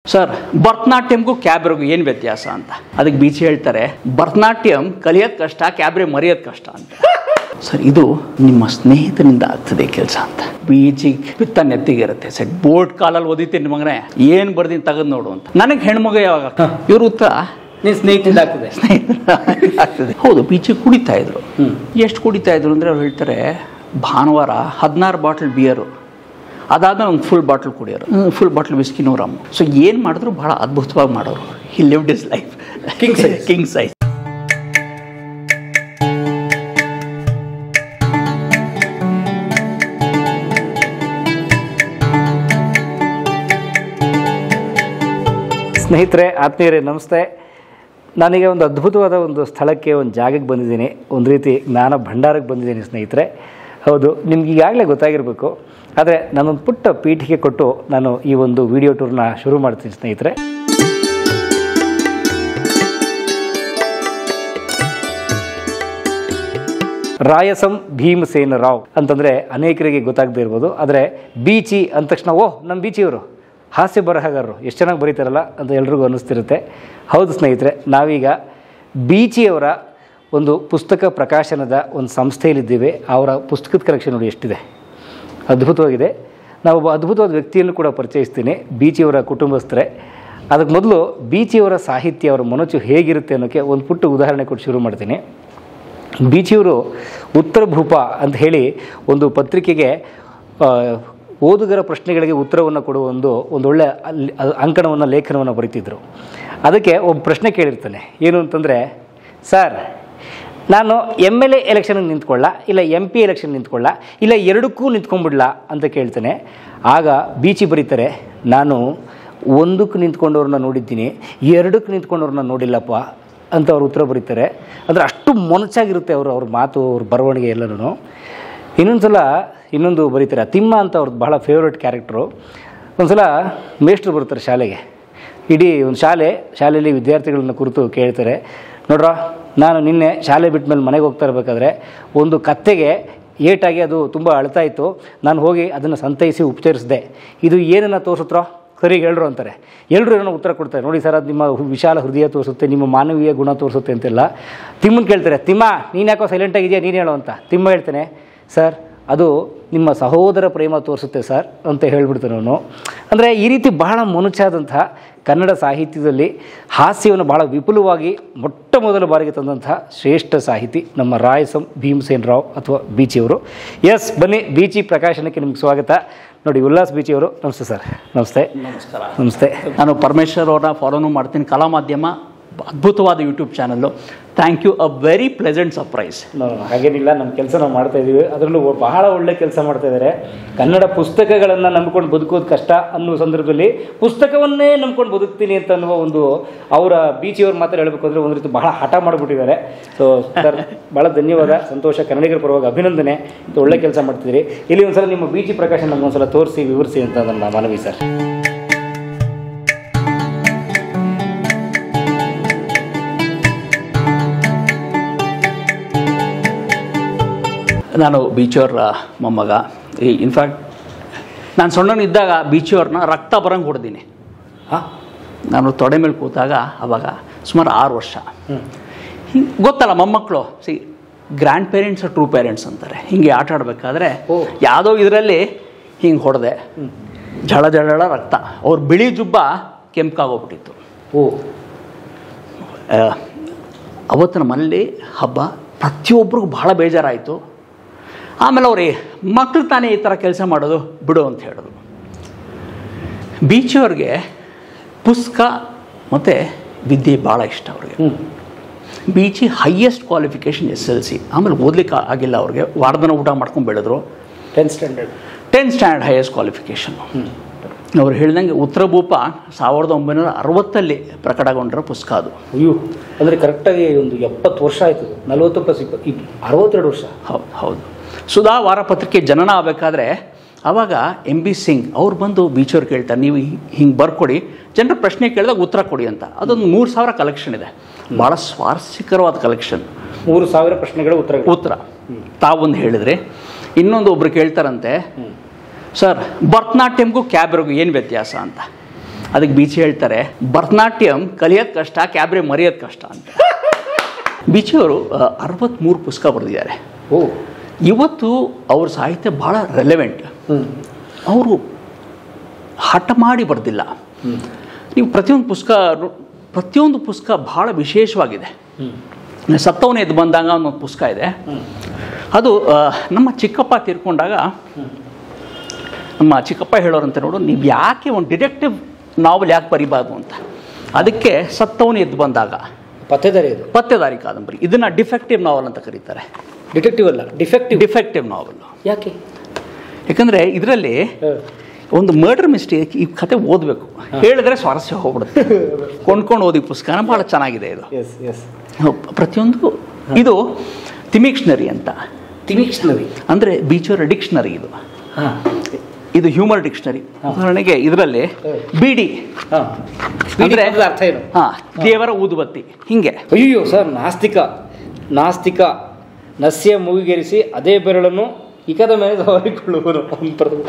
Sir ಭರತನಾಟ್ಯಂಗೂ ಕ್ಯಾಬ್ರಿಗೂ ಏನು ವ್ಯತ್ಯಾಸ ಅಂತ ಅದಕ್ಕೆ ಬೀಚಿ ಹೇಳ್ತಾರೆ ಭರತನಾಟ್ಯಂ ಕಲಿಯೋದು ಕಷ್ಟ ಕ್ಯಾಬ್ರೆ ಮರೆಯೋದು ಕಷ್ಟ ಅಂತ ಸರ್ ಇದು ನಿಮ್ಮ ಸ್ನೇಹಿತನಿಂದ ಆಗ್ತದೆ ಕೆಲಸ ಅಂತ ಬೀಚಿಗೆ ಪಿತ್ತ ನೆತ್ತಿಗಿರುತ್ತೆ ಸರ್ ಬೋರ್ಡ್ ಕಾಲಲ್ಲಿ ಓದಿತೀನಿ ಮಗನೇ ಏನು ಬರ್ದಿನಿ ತೆಗೆದು ನೋಡು ಅಂತ ನನಗೆ ಹೆಣ್ಮಗ ಯಾವಾಗ ಇವ್ರ ಉತ್ತರ ನೀನ್ ಸ್ನೇಹಿತರಿಂದ ಆಗ್ತದೆ ಆಗ್ತದೆ ಹೌದು ಬೀಚಿಗೆ ಕುಡಿತಾ ಇದ್ರು ಎಷ್ಟು ಕುಡಿತಾ ಇದ್ರು ಅಂದರೆ ಅವ್ರು ಹೇಳ್ತಾರೆ ಭಾನುವಾರ ಹದಿನಾರು ಬಾಟ್ಲ್ ಬಿಯರು ಅದಾದ್ಮೇಲೆ ಒಂದು ಫುಲ್ ಬಾಟ್ಲ್ ಕುಡಿಯೋರು ಫುಲ್ ಬಾಟ್ಲ್ ವಿಸ್ಕಿ ನೂರಮ್ ಸೊ ಏನು ಮಾಡಿದ್ರು ಭಾಳ ಅದ್ಭುತವಾಗಿ ಮಾಡೋರು he lived his life King size. King size ಸ್ನೇಹಿತರೆ ಆತ್ಮೀಯರೇ ನಮಸ್ತೆ ನಾನೀಗ ಒಂದು ಅದ್ಭುತವಾದ ಒಂದು ಸ್ಥಳಕ್ಕೆ ಒಂದು ಜಾಗಕ್ಕೆ ಬಂದಿದ್ದೀನಿ ಒಂದು ರೀತಿ ಜ್ಞಾನ ಭಂಡಾರಕ್ಕೆ ಬಂದಿದ್ದೀನಿ ಸ್ನೇಹಿತರೆ ಹೌದು ನಿಮ್ಗೆ ಈಗಾಗಲೇ ಗೊತ್ತಾಗಿರಬೇಕು ಆದರೆ ನಾನೊಂದು ಪುಟ್ಟ ಪೀಠಿಗೆ ಕೊಟ್ಟು ನಾನು ಈ ಒಂದು ವಿಡಿಯೋ ಟೂರ್ನ ಶುರು ಮಾಡ್ತೀನಿ ಸ್ನೇಹಿತರೆ ರಾಯಸಂ ಭೀಮಸೇನ ರಾವ್ ಅಂತಂದರೆ ಅನೇಕರಿಗೆ ಗೊತ್ತಾಗದೇ ಇರ್ಬೋದು ಆದರೆ ಬೀಚಿ ಅಂದ ತಕ್ಷಣ ಓಹ್ ನಮ್ಮ ಬೀಚಿಯವರು ಹಾಸ್ಯ ಬರಹಗಾರರು ಎಷ್ಟು ಚೆನ್ನಾಗಿ ಬರೀತಾರಲ್ಲ ಅಂತ ಎಲ್ರಿಗೂ ಅನ್ನಿಸ್ತಿರುತ್ತೆ ಹೌದು ಸ್ನೇಹಿತರೆ ನಾವೀಗ ಬೀಚಿಯವರ ಒಂದು ಪುಸ್ತಕ ಪ್ರಕಾಶನದ ಒಂದು ಸಂಸ್ಥೆಯಲ್ಲಿದ್ದೇವೆ ಅವರ ಪುಸ್ತಕದ ಕಲೆಕ್ಷನ್ ನೋಡಿ ಎಷ್ಟಿದೆ ಅದ್ಭುತವಾಗಿದೆ ನಾವು ಒಬ್ಬ ಅದ್ಭುತವಾದ ವ್ಯಕ್ತಿಯನ್ನು ಕೂಡ ಪರಿಚಯಿಸ್ತೀನಿ ಬೀಚಿಯವರ ಕುಟುಂಬಸ್ಥರೇ ಅದಕ್ಕೆ ಮೊದಲು ಬೀಚಿಯವರ ಸಾಹಿತ್ಯ ಅವರ ಮನೋಚು ಹೇಗಿರುತ್ತೆ ಅನ್ನೋಕ್ಕೆ ಒಂದು ಪುಟ್ಟ ಉದಾಹರಣೆ ಕೊಟ್ಟು ಶುರು ಮಾಡ್ತೀನಿ ಬೀಚಿಯವರು ಉತ್ತರ ಭೂಪ ಅಂತ ಹೇಳಿ ಒಂದು ಪತ್ರಿಕೆಗೆ ಆ, ಓದುಗರ ಪ್ರಶ್ನೆಗಳಿಗೆ ಉತ್ತರವನ್ನು ಕೊಡುವ ಒಂದು ಒಂದೊಳ್ಳೆ ಅಲ್ಲಿ ಅದು ಅಂಕಣವನ್ನು ಲೇಖನವನ್ನು ಬರೀತಿದ್ರು ಅದಕ್ಕೆ ಒಬ್ಬ ಪ್ರಶ್ನೆ ಕೇಳಿರ್ತಾನೆ ಏನು ಅಂತಂದರೆ ಸರ್ ನಾನು ಎಮ್ ಎಲ್ ಎ ಎಲೆಕ್ಷನ್ಗೆ ನಿಂತ್ಕೊಳ್ಳ ಇಲ್ಲ ಎಂ ಪಿ ಎಲೆಕ್ಷನ್ ನಿಂತ್ಕೊಳ್ಳ ಇಲ್ಲ ಎರಡಕ್ಕೂ ನಿಂತ್ಕೊಂಡ್ಬಿಡ್ಲಾ ಅಂತ ಕೇಳ್ತಾನೆ ಆಗ ಬೀಚಿ ಬರೀತಾರೆ ನಾನು ಒಂದಕ್ಕೆ ನಿಂತ್ಕೊಂಡವ್ರನ್ನ ನೋಡಿದ್ದೀನಿ ಎರಡಕ್ಕೆ ನಿಂತ್ಕೊಂಡವ್ರನ್ನ ನೋಡಿಲ್ಲಪ್ಪ ಅಂತ ಅವ್ರು ಉತ್ತರ ಬರೀತಾರೆ ಅಂದರೆ ಅಷ್ಟು ಮೊನಚಾಗಿರುತ್ತೆ ಅವರು ಅವ್ರ ಮಾತು ಅವ್ರ ಬರವಣಿಗೆ ಎಲ್ಲನೂ ಇನ್ನೊಂದು ಸಲ ಇನ್ನೊಂದು ಬರೀತಾರೆ ತಿಮ್ಮ ಅಂತ ಅವ್ರದ್ದು ಬಹಳ ಫೇವ್ರೆಟ್ ಕ್ಯಾರೆಕ್ಟ್ರು ಒಂದು ಸಲ ಮೇಷ್ಟ್ರು ಬರ್ತಾರೆ ಶಾಲೆಗೆ ಇಡೀ ಒಂದು ಶಾಲೆ ಶಾಲೆಯಲ್ಲಿ ವಿದ್ಯಾರ್ಥಿಗಳನ್ನ ಕುರಿತು ಕೇಳ್ತಾರೆ ನೋಡ್ರ ನಾನು ನಿನ್ನೆ ಶಾಲೆ ಬಿಟ್ಟ ಮೇಲೆ ಮನೆಗೆ ಹೋಗ್ತಾ ಇರಬೇಕಾದ್ರೆ ಒಂದು ಕತ್ತೆಗೆ ಏಟಾಗಿ ಅದು ತುಂಬ ಅಳ್ತಾ ಇತ್ತು ನಾನು ಹೋಗಿ ಅದನ್ನು ಸಂತೈಸಿ ಉಪಚರಿಸಿದೆ ಇದು ಏನನ್ನು ತೋರಿಸುತ್ತೋ ಸರಿ ಹೇಳ್ರು ಅಂತಾರೆ ಎಲ್ಲರೂ ಏನೋ ಉತ್ತರ ಕೊಡ್ತಾರೆ ನೋಡಿ ಸರ್ ಅದು ನಿಮ್ಮ ವಿಶಾಲ ಹೃದಯ ತೋರಿಸುತ್ತೆ ನಿಮ್ಮ ಮಾನವೀಯ ಗುಣ ತೋರಿಸುತ್ತೆ ಅಂತೆಲ್ಲ ತಿಮ್ಮನ್ ಕೇಳ್ತಾರೆ ತಿಮ್ಮ ನೀನು ಯಾಕೋ ಸೈಲೆಂಟಾಗಿದೆಯಾ ನೀನು ಹೇಳು ಅಂತ ತಿಮ್ಮ ಹೇಳ್ತಾನೆ ಸರ್ ಅದು ನಿಮ್ಮ ಸಹೋದರ ಪ್ರೇಮ ತೋರಿಸುತ್ತೆ ಸರ್ ಅಂತ ಹೇಳ್ಬಿಡ್ತಾನೆ ಅವನು ಅಂದರೆ ಈ ರೀತಿ ಬಹಳ ಮನುಚಾದಂತಹ ಕನ್ನಡ ಸಾಹಿತ್ಯದಲ್ಲಿ ಹಾಸ್ಯವನ್ನು ಬಹಳ ವಿಪುಲವಾಗಿ ಮೊಟ್ಟ ಮೊದಲ ಬಾರಿಗೆ ತಂದಂತಹ ಶ್ರೇಷ್ಠ ಸಾಹಿತಿ ನಮ್ಮ ರಾಯಸಂ ಭೀಮಸೇನ್ ರಾವ್ ಅಥವಾ ಬೀಚಿಯವರು ಎಸ್ ಬನ್ನಿ ಬೀಚಿ ಪ್ರಕಾಶನಕ್ಕೆ ನಿಮ್ಗೆ ಸ್ವಾಗತ ನೋಡಿ ಉಲ್ಲಾಸ್ ಬೀಚಿಯವರು ನಮಸ್ತೆ ಸರ್ ನಮಸ್ತೆ ನಮಸ್ಕಾರ ನಮಸ್ತೆ ನಾನು ಪರಮೇಶ್ವರ್ ಅವ್ರನ್ನ ಫಾಲೋನು ಮಾಡ್ತೀನಿ ಕಲಾ ಮಾಧ್ಯಮ ಅದ್ಭುತವಾದ YouTube channel thank you a very pleasant surprise ನಾವು ಹಾಗೇನಿಲ್ಲ ನಮ್ಮ ಕೆಲಸ ನಾವು ಮಾಡ್ತಾ ಇದ್ದೀವಿ ಅದರಲ್ಲೂ ಬಹಳ ಒಳ್ಳೆ ಕೆಲಸ ಮಾಡ್ತಾ ಇದ್ದಾರೆ ಕನ್ನಡ ಪುಸ್ತಕಗಳನ್ನು ನಂಬ್ಕೊಂಡು ಬದುಕೋದು ಕಷ್ಟ ಅನ್ನೋ ಸಂದರ್ಭದಲ್ಲಿ ಪುಸ್ತಕವನ್ನೇ ನಂಬ್ಕೊಂಡು ಬದುಕ್ತೀನಿ ಅಂತ ಅನ್ನುವ ಒಂದು ಅವರ ಬೀಚಿಯವ್ರ ಮಾತ್ರ ಹೇಳಬೇಕು ಅಂದರೆ ಒಂದು ರೀತಿ ಬಹಳ ಹಠ ಮಾಡಿಬಿಟ್ಟಿದ್ದಾರೆ ಸೊ ಸರ್ ಭಾಳ ಧನ್ಯವಾದ ಸಂತೋಷ ಕನ್ನಡಿಗರ ಪರವಾಗಿ ಅಭಿನಂದನೆ ಇಂಥ ಒಳ್ಳೆ ಕೆಲಸ ಮಾಡ್ತಿದ್ದೀರಿ ಇಲ್ಲಿ ಒಂದ್ಸಲ ನಿಮ್ಮ ಬೀಚಿ ಪ್ರಕಾಶ ನಮ್ಗೊಂದ್ಸಲ ತೋರಿಸಿ ವಿವರಿಸಿ ಅಂತ ನನ್ನ ಮನವಿ ಸರ್ ನಾನು ಬೀಚವ್ರ ಮೊಮ್ಮಗ ಈ ಇನ್ಫ್ಯಾಕ್ಟ್ ನಾನು ಸಣ್ಣನಿದ್ದಾಗ ಬೀಚವ್ರನ್ನ ರಕ್ತ ಬರಂಗೆ ಹೊಡೆದೀನಿ ಹಾಂ ನಾನು ತೊಡೆ ಮೇಲೆ ಕೂತಾಗ ಅವಾಗ ಸುಮಾರು ಆರು ವರ್ಷ ಹಿಂಗೆ ಗೊತ್ತಲ್ಲ ಮೊಮ್ಮಕ್ಕಳು see grandparents true parents ಅಂತಾರೆ ಹಿಂಗೆ ಆಟ ಆಡಬೇಕಾದ್ರೆ ಓ. ಯಾವುದೋ ಇದರಲ್ಲಿ ಹಿಂಗೆ ಹೊಡೆದೆ ಝಳ ಝಳ ರಕ್ತ ಅವ್ರ ಬಿಳಿ ಜುಬ್ಬ ಕೆಂಪಾಗೋಗ್ಬಿಟ್ಟಿತ್ತು ಓ ಆ, ಅವತ್ತಿನ ಮನೇಲಿ ಹಬ್ಬ ಪ್ರತಿಯೊಬ್ಬರಿಗೂ ಬಹಳ ಬೇಜಾರಾಯಿತು ಆಮೇಲೆ ಅವ್ರಿ ಮಕ್ಳು ತಾನೇ ಈ ಥರ ಕೆಲಸ ಮಾಡೋದು ಬಿಡು ಅಂತ ಹೇಳಿದ್ರು ಬೀಚಿಯವ್ರಿಗೆ ಪುಸ್ತಕ ಮತ್ತು ವಿದ್ಯೆ ಭಾಳ ಇಷ್ಟ ಅವ್ರಿಗೆ ಹ್ಞೂ Beechi highest qualification S L C ಆಮೇಲೆ ಓದ್ಲಿಕ್ಕೆ ಆಗಿಲ್ಲ ಅವ್ರಿಗೆ ವಾರದನ ಊಟ ಮಾಡ್ಕೊಂಡು ಬೆಳೆದ್ರು tenth standard tenth standard highest qualification ಅವ್ರು ಹೇಳ್ದಂಗೆ ಉತ್ತರ ಭೂಪ ಸಾವಿರದ ಒಂಬೈನೂರ ಅರವತ್ತಲ್ಲಿ ಪ್ರಕಟಗೊಂಡಿರೋ ಪುಸ್ತಕ ಅದು ಅಯ್ಯೋ ಅಂದರೆ ಕರೆಕ್ಟಾಗಿ ಒಂದು ಎಪ್ಪತ್ತು ವರ್ಷ ಆಯಿತು ನಲವತ್ತು ಪ್ಲಸ್ ಇಪ್ಪ ಇಪ್ ಅರವತ್ತೆರಡು ವರ್ಷ ಹೌದು ಹೌದು ಸುಧಾ ವಾರಪತ್ರಿಕೆ ಜನನ ಆಗಬೇಕಾದ್ರೆ ಆವಾಗ ಎಂ ಬಿ ಸಿಂಗ್ ಅವ್ರು ಬಂದು ಬೀಚವ್ರು ಕೇಳ್ತಾರೆ ನೀವು ಹಿಂಗೆ ಬರ್ಕೊಡಿ ಜನರ ಪ್ರಶ್ನೆ ಕೇಳಿದಾಗ ಉತ್ತರ ಕೊಡಿ ಅಂತ ಅದೊಂದು ಮೂರು ಸಾವಿರ ಕಲೆಕ್ಷನ್ ಇದೆ ಭಾಳ ಸ್ವಾರಸ್ಯಕರವಾದ ಕಲೆಕ್ಷನ್ ಮೂರು ಸಾವಿರ ಪ್ರಶ್ನೆಗಳ ಉತ್ತರ ಉತ್ತರ ತಾವೊಂದು ಹೇಳಿದ್ರೆ ಇನ್ನೊಂದು ಒಬ್ರು ಕೇಳ್ತಾರಂತೆ ಸರ್ ಭರತನಾಟ್ಯಂಗೂ ಕ್ಯಾಬ್ರಿಗೂ ಏನು ವ್ಯತ್ಯಾಸ ಅಂತ ಅದಕ್ಕೆ ಬೀಚಿ ಹೇಳ್ತಾರೆ ಭರತನಾಟ್ಯಂ ಕಲಿಯೋದು ಕಷ್ಟ ಕ್ಯಾಬ್ರೆ ಮರೆಯೋದು ಕಷ್ಟ ಅಂತ ಬೀಚಿಯವರು ಅರವತ್ತ್ಮೂರು ಪುಸ್ತಕ ಬರೆದಿದ್ದಾರೆ ಓ ಇವತ್ತು ಅವ್ರ ಸಾಹಿತ್ಯ ಭಾಳ ರೆಲೆವೆಂಟ್ ಹ್ಮ್ ಅವರು ಹಠ ಮಾಡಿ ಬರೆದಿಲ್ಲ ನೀವು ಪ್ರತಿಯೊಂದು ಪುಸ್ತಕ ನು- ಪ್ರತಿಯೊಂದು ಪುಸ್ತಕ ಭಾಳ ವಿಶೇಷವಾಗಿದೆ ಸತ್ತವನೇ ಎದ್ದು ಬಂದಾಗ ಅನ್ನೋ ಪುಸ್ತಕ ಇದೆ ಅದು ಆ, ನಮ್ಮ ಚಿಕ್ಕಪ್ಪ ತೀರ್ಕೊಂಡಾಗ ನಮ್ಮ ಚಿಕ್ಕಪ್ಪ ಹೇಳೋರಂತೆ ನೋಡು ನೀವು ಯಾಕೆ ಒಂದು ಡಿಟೆಕ್ಟಿವ್ ನಾವಲ್ ಯಾಕೆ ಬರಿಬಾರ್ದು ಅಂತ ಅದಕ್ಕೆ ಸತ್ತವನು ಎದ್ದು ಬಂದಾಗ ಪತ್ತೆದಾರಿ ಇದು ಪತ್ತೆದಾರಿ ಕಾದಂಬರಿ ಇದನ್ನ ಡಿಫೆಕ್ಟಿವ್ ನಾವಲ್ ಅಂತ ಕರೀತಾರೆ ಡಿಟೆಕ್ಟಿವ್ ಅಲ್ಲ ಡಿಫೆಕ್ಟಿವ್ ಡಿಫೆಕ್ಟಿವ್ ನಾವಲ್ ಯಾಕೆ ಯಾಕಂದರೆ ಇದರಲ್ಲಿ ಒಂದು ಮರ್ಡರ್ ಮಿಸ್ಟೇಕ್ ಈ ಕತೆ ಓದಬೇಕು ಹೇಳಿದ್ರೆ ಸ್ವಾರಸ್ಯ ಹೋಗ್ಬಿಡುತ್ತೆ ಕೊಂಡ್ಕೊಂಡು ಓದಿ ಪುಸ್ತಕನ ಭಾಳ ಚೆನ್ನಾಗಿದೆ ಇದು ಎಸ್ ಎಸ್ ಪ್ರತಿಯೊಂದು ಇದು ತಿಮಿಕ್ಷನರಿ ಅಂತ ತಿಮಿಕ್ಷನರಿ ಅಂದರೆ ಬೀಚರ್ ಡಿಕ್ಷನರಿ ಇದು ಹಾಂ ಇದು ಹ್ಯೂಮರ್ ಡಿಕ್ಷನರಿ ಉದಾಹರಣೆಗೆ ಇದರಲ್ಲಿ ಬಿಡಿ ಹಾಂ ಅಂದ್ರೆ- ಅರ್ಥ ಏನು ಹಾ ದೇವರ ಊದುಬತ್ತಿ ಹಿಂಗೆ ಅಯ್ಯೋ ಸರ್ ನಾಸ್ತಿಕ ನಾಸ್ತಿಕ ನಸ್ಯ ಮುಗಿಗೇರಿಸಿ ಅದೇ ಬೆರಳನ್ನು ಇಕದ ಮೇಲೆ ಸವರಿಕೊಳ್ಳುವರು ಅಂಪರ್ದು.